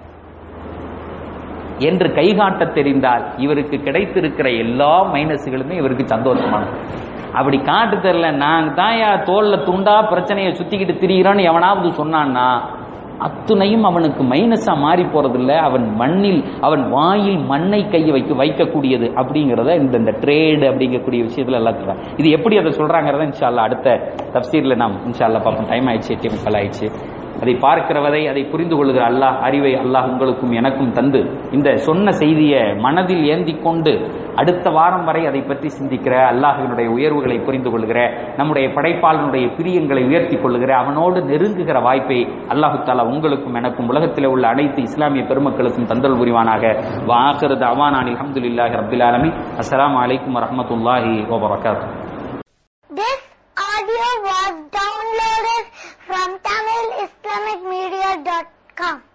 என்று கைகாட்ட தெரிந்தால் இவருக்கு கிடைத்திருக்கிற எல்லா மைனஸுகளுமே இவருக்கு சந்தோஷமானது அப்படி காட்டு தெரியல நான் தான் தோல்ல துண்டா பிரச்சனையை சுத்திக்கிட்டு திரியிறான்னு எவனாவது சொன்னான்னா அத்துணையும் அவனுக்கு மைனஸா மாறி போறதில்ல அவன் மண்ணில் அவன் வாயில் மண்ணை கையை வைக்க வைக்கக்கூடியது அப்படிங்கிறத இந்த இந்த ட்ரேடு அப்படிங்கக்கூடிய விஷயத்துல எல்லாத்துக்கும் இது எப்படி அதை சொல்றாங்கிறத இன்ஷால்லா அடுத்த தப்சீர்ல நாம் இன்ஷால்லா பார்ப்போம் டைம் ஆயிடுச்சு எட்டு முக்கால் ஆயிடுச்சு அதை பார்க்கிறவரை அதை புரிந்து கொள்கிற அல்லாஹ் அறிவை அல்லாஹ் உங்களுக்கும் எனக்கும் தந்து இந்த சொன்ன செய்தியை மனதில் ஏந்தி கொண்டு அடுத்த வாரம் வரை அதை பற்றி சிந்திக்கிற அல்லாஹினுடைய உயர்வுகளை புரிந்து கொள்கிற நம்முடைய படைப்பாளனுடைய பிரியங்களை உயர்த்தி கொள்கிற அவனோடு நெருங்குகிற வாய்ப்பை அல்லாஹு தாலா உங்களுக்கும் எனக்கும் உலகத்தில் உள்ள அனைத்து இஸ்லாமிய பெருமக்களுக்கும் தந்தல் புரிவானாக வாஹிருது அவானான் அல்ஹம்துலில்லாஹி ரப்பில் ஆலமீன் அஸ்ஸலாமு அலைக்கும் வரஹ்மத்துல்லாஹி வபரகாத்துஹு This audio was downloaded from TamilIslamicMedia.com.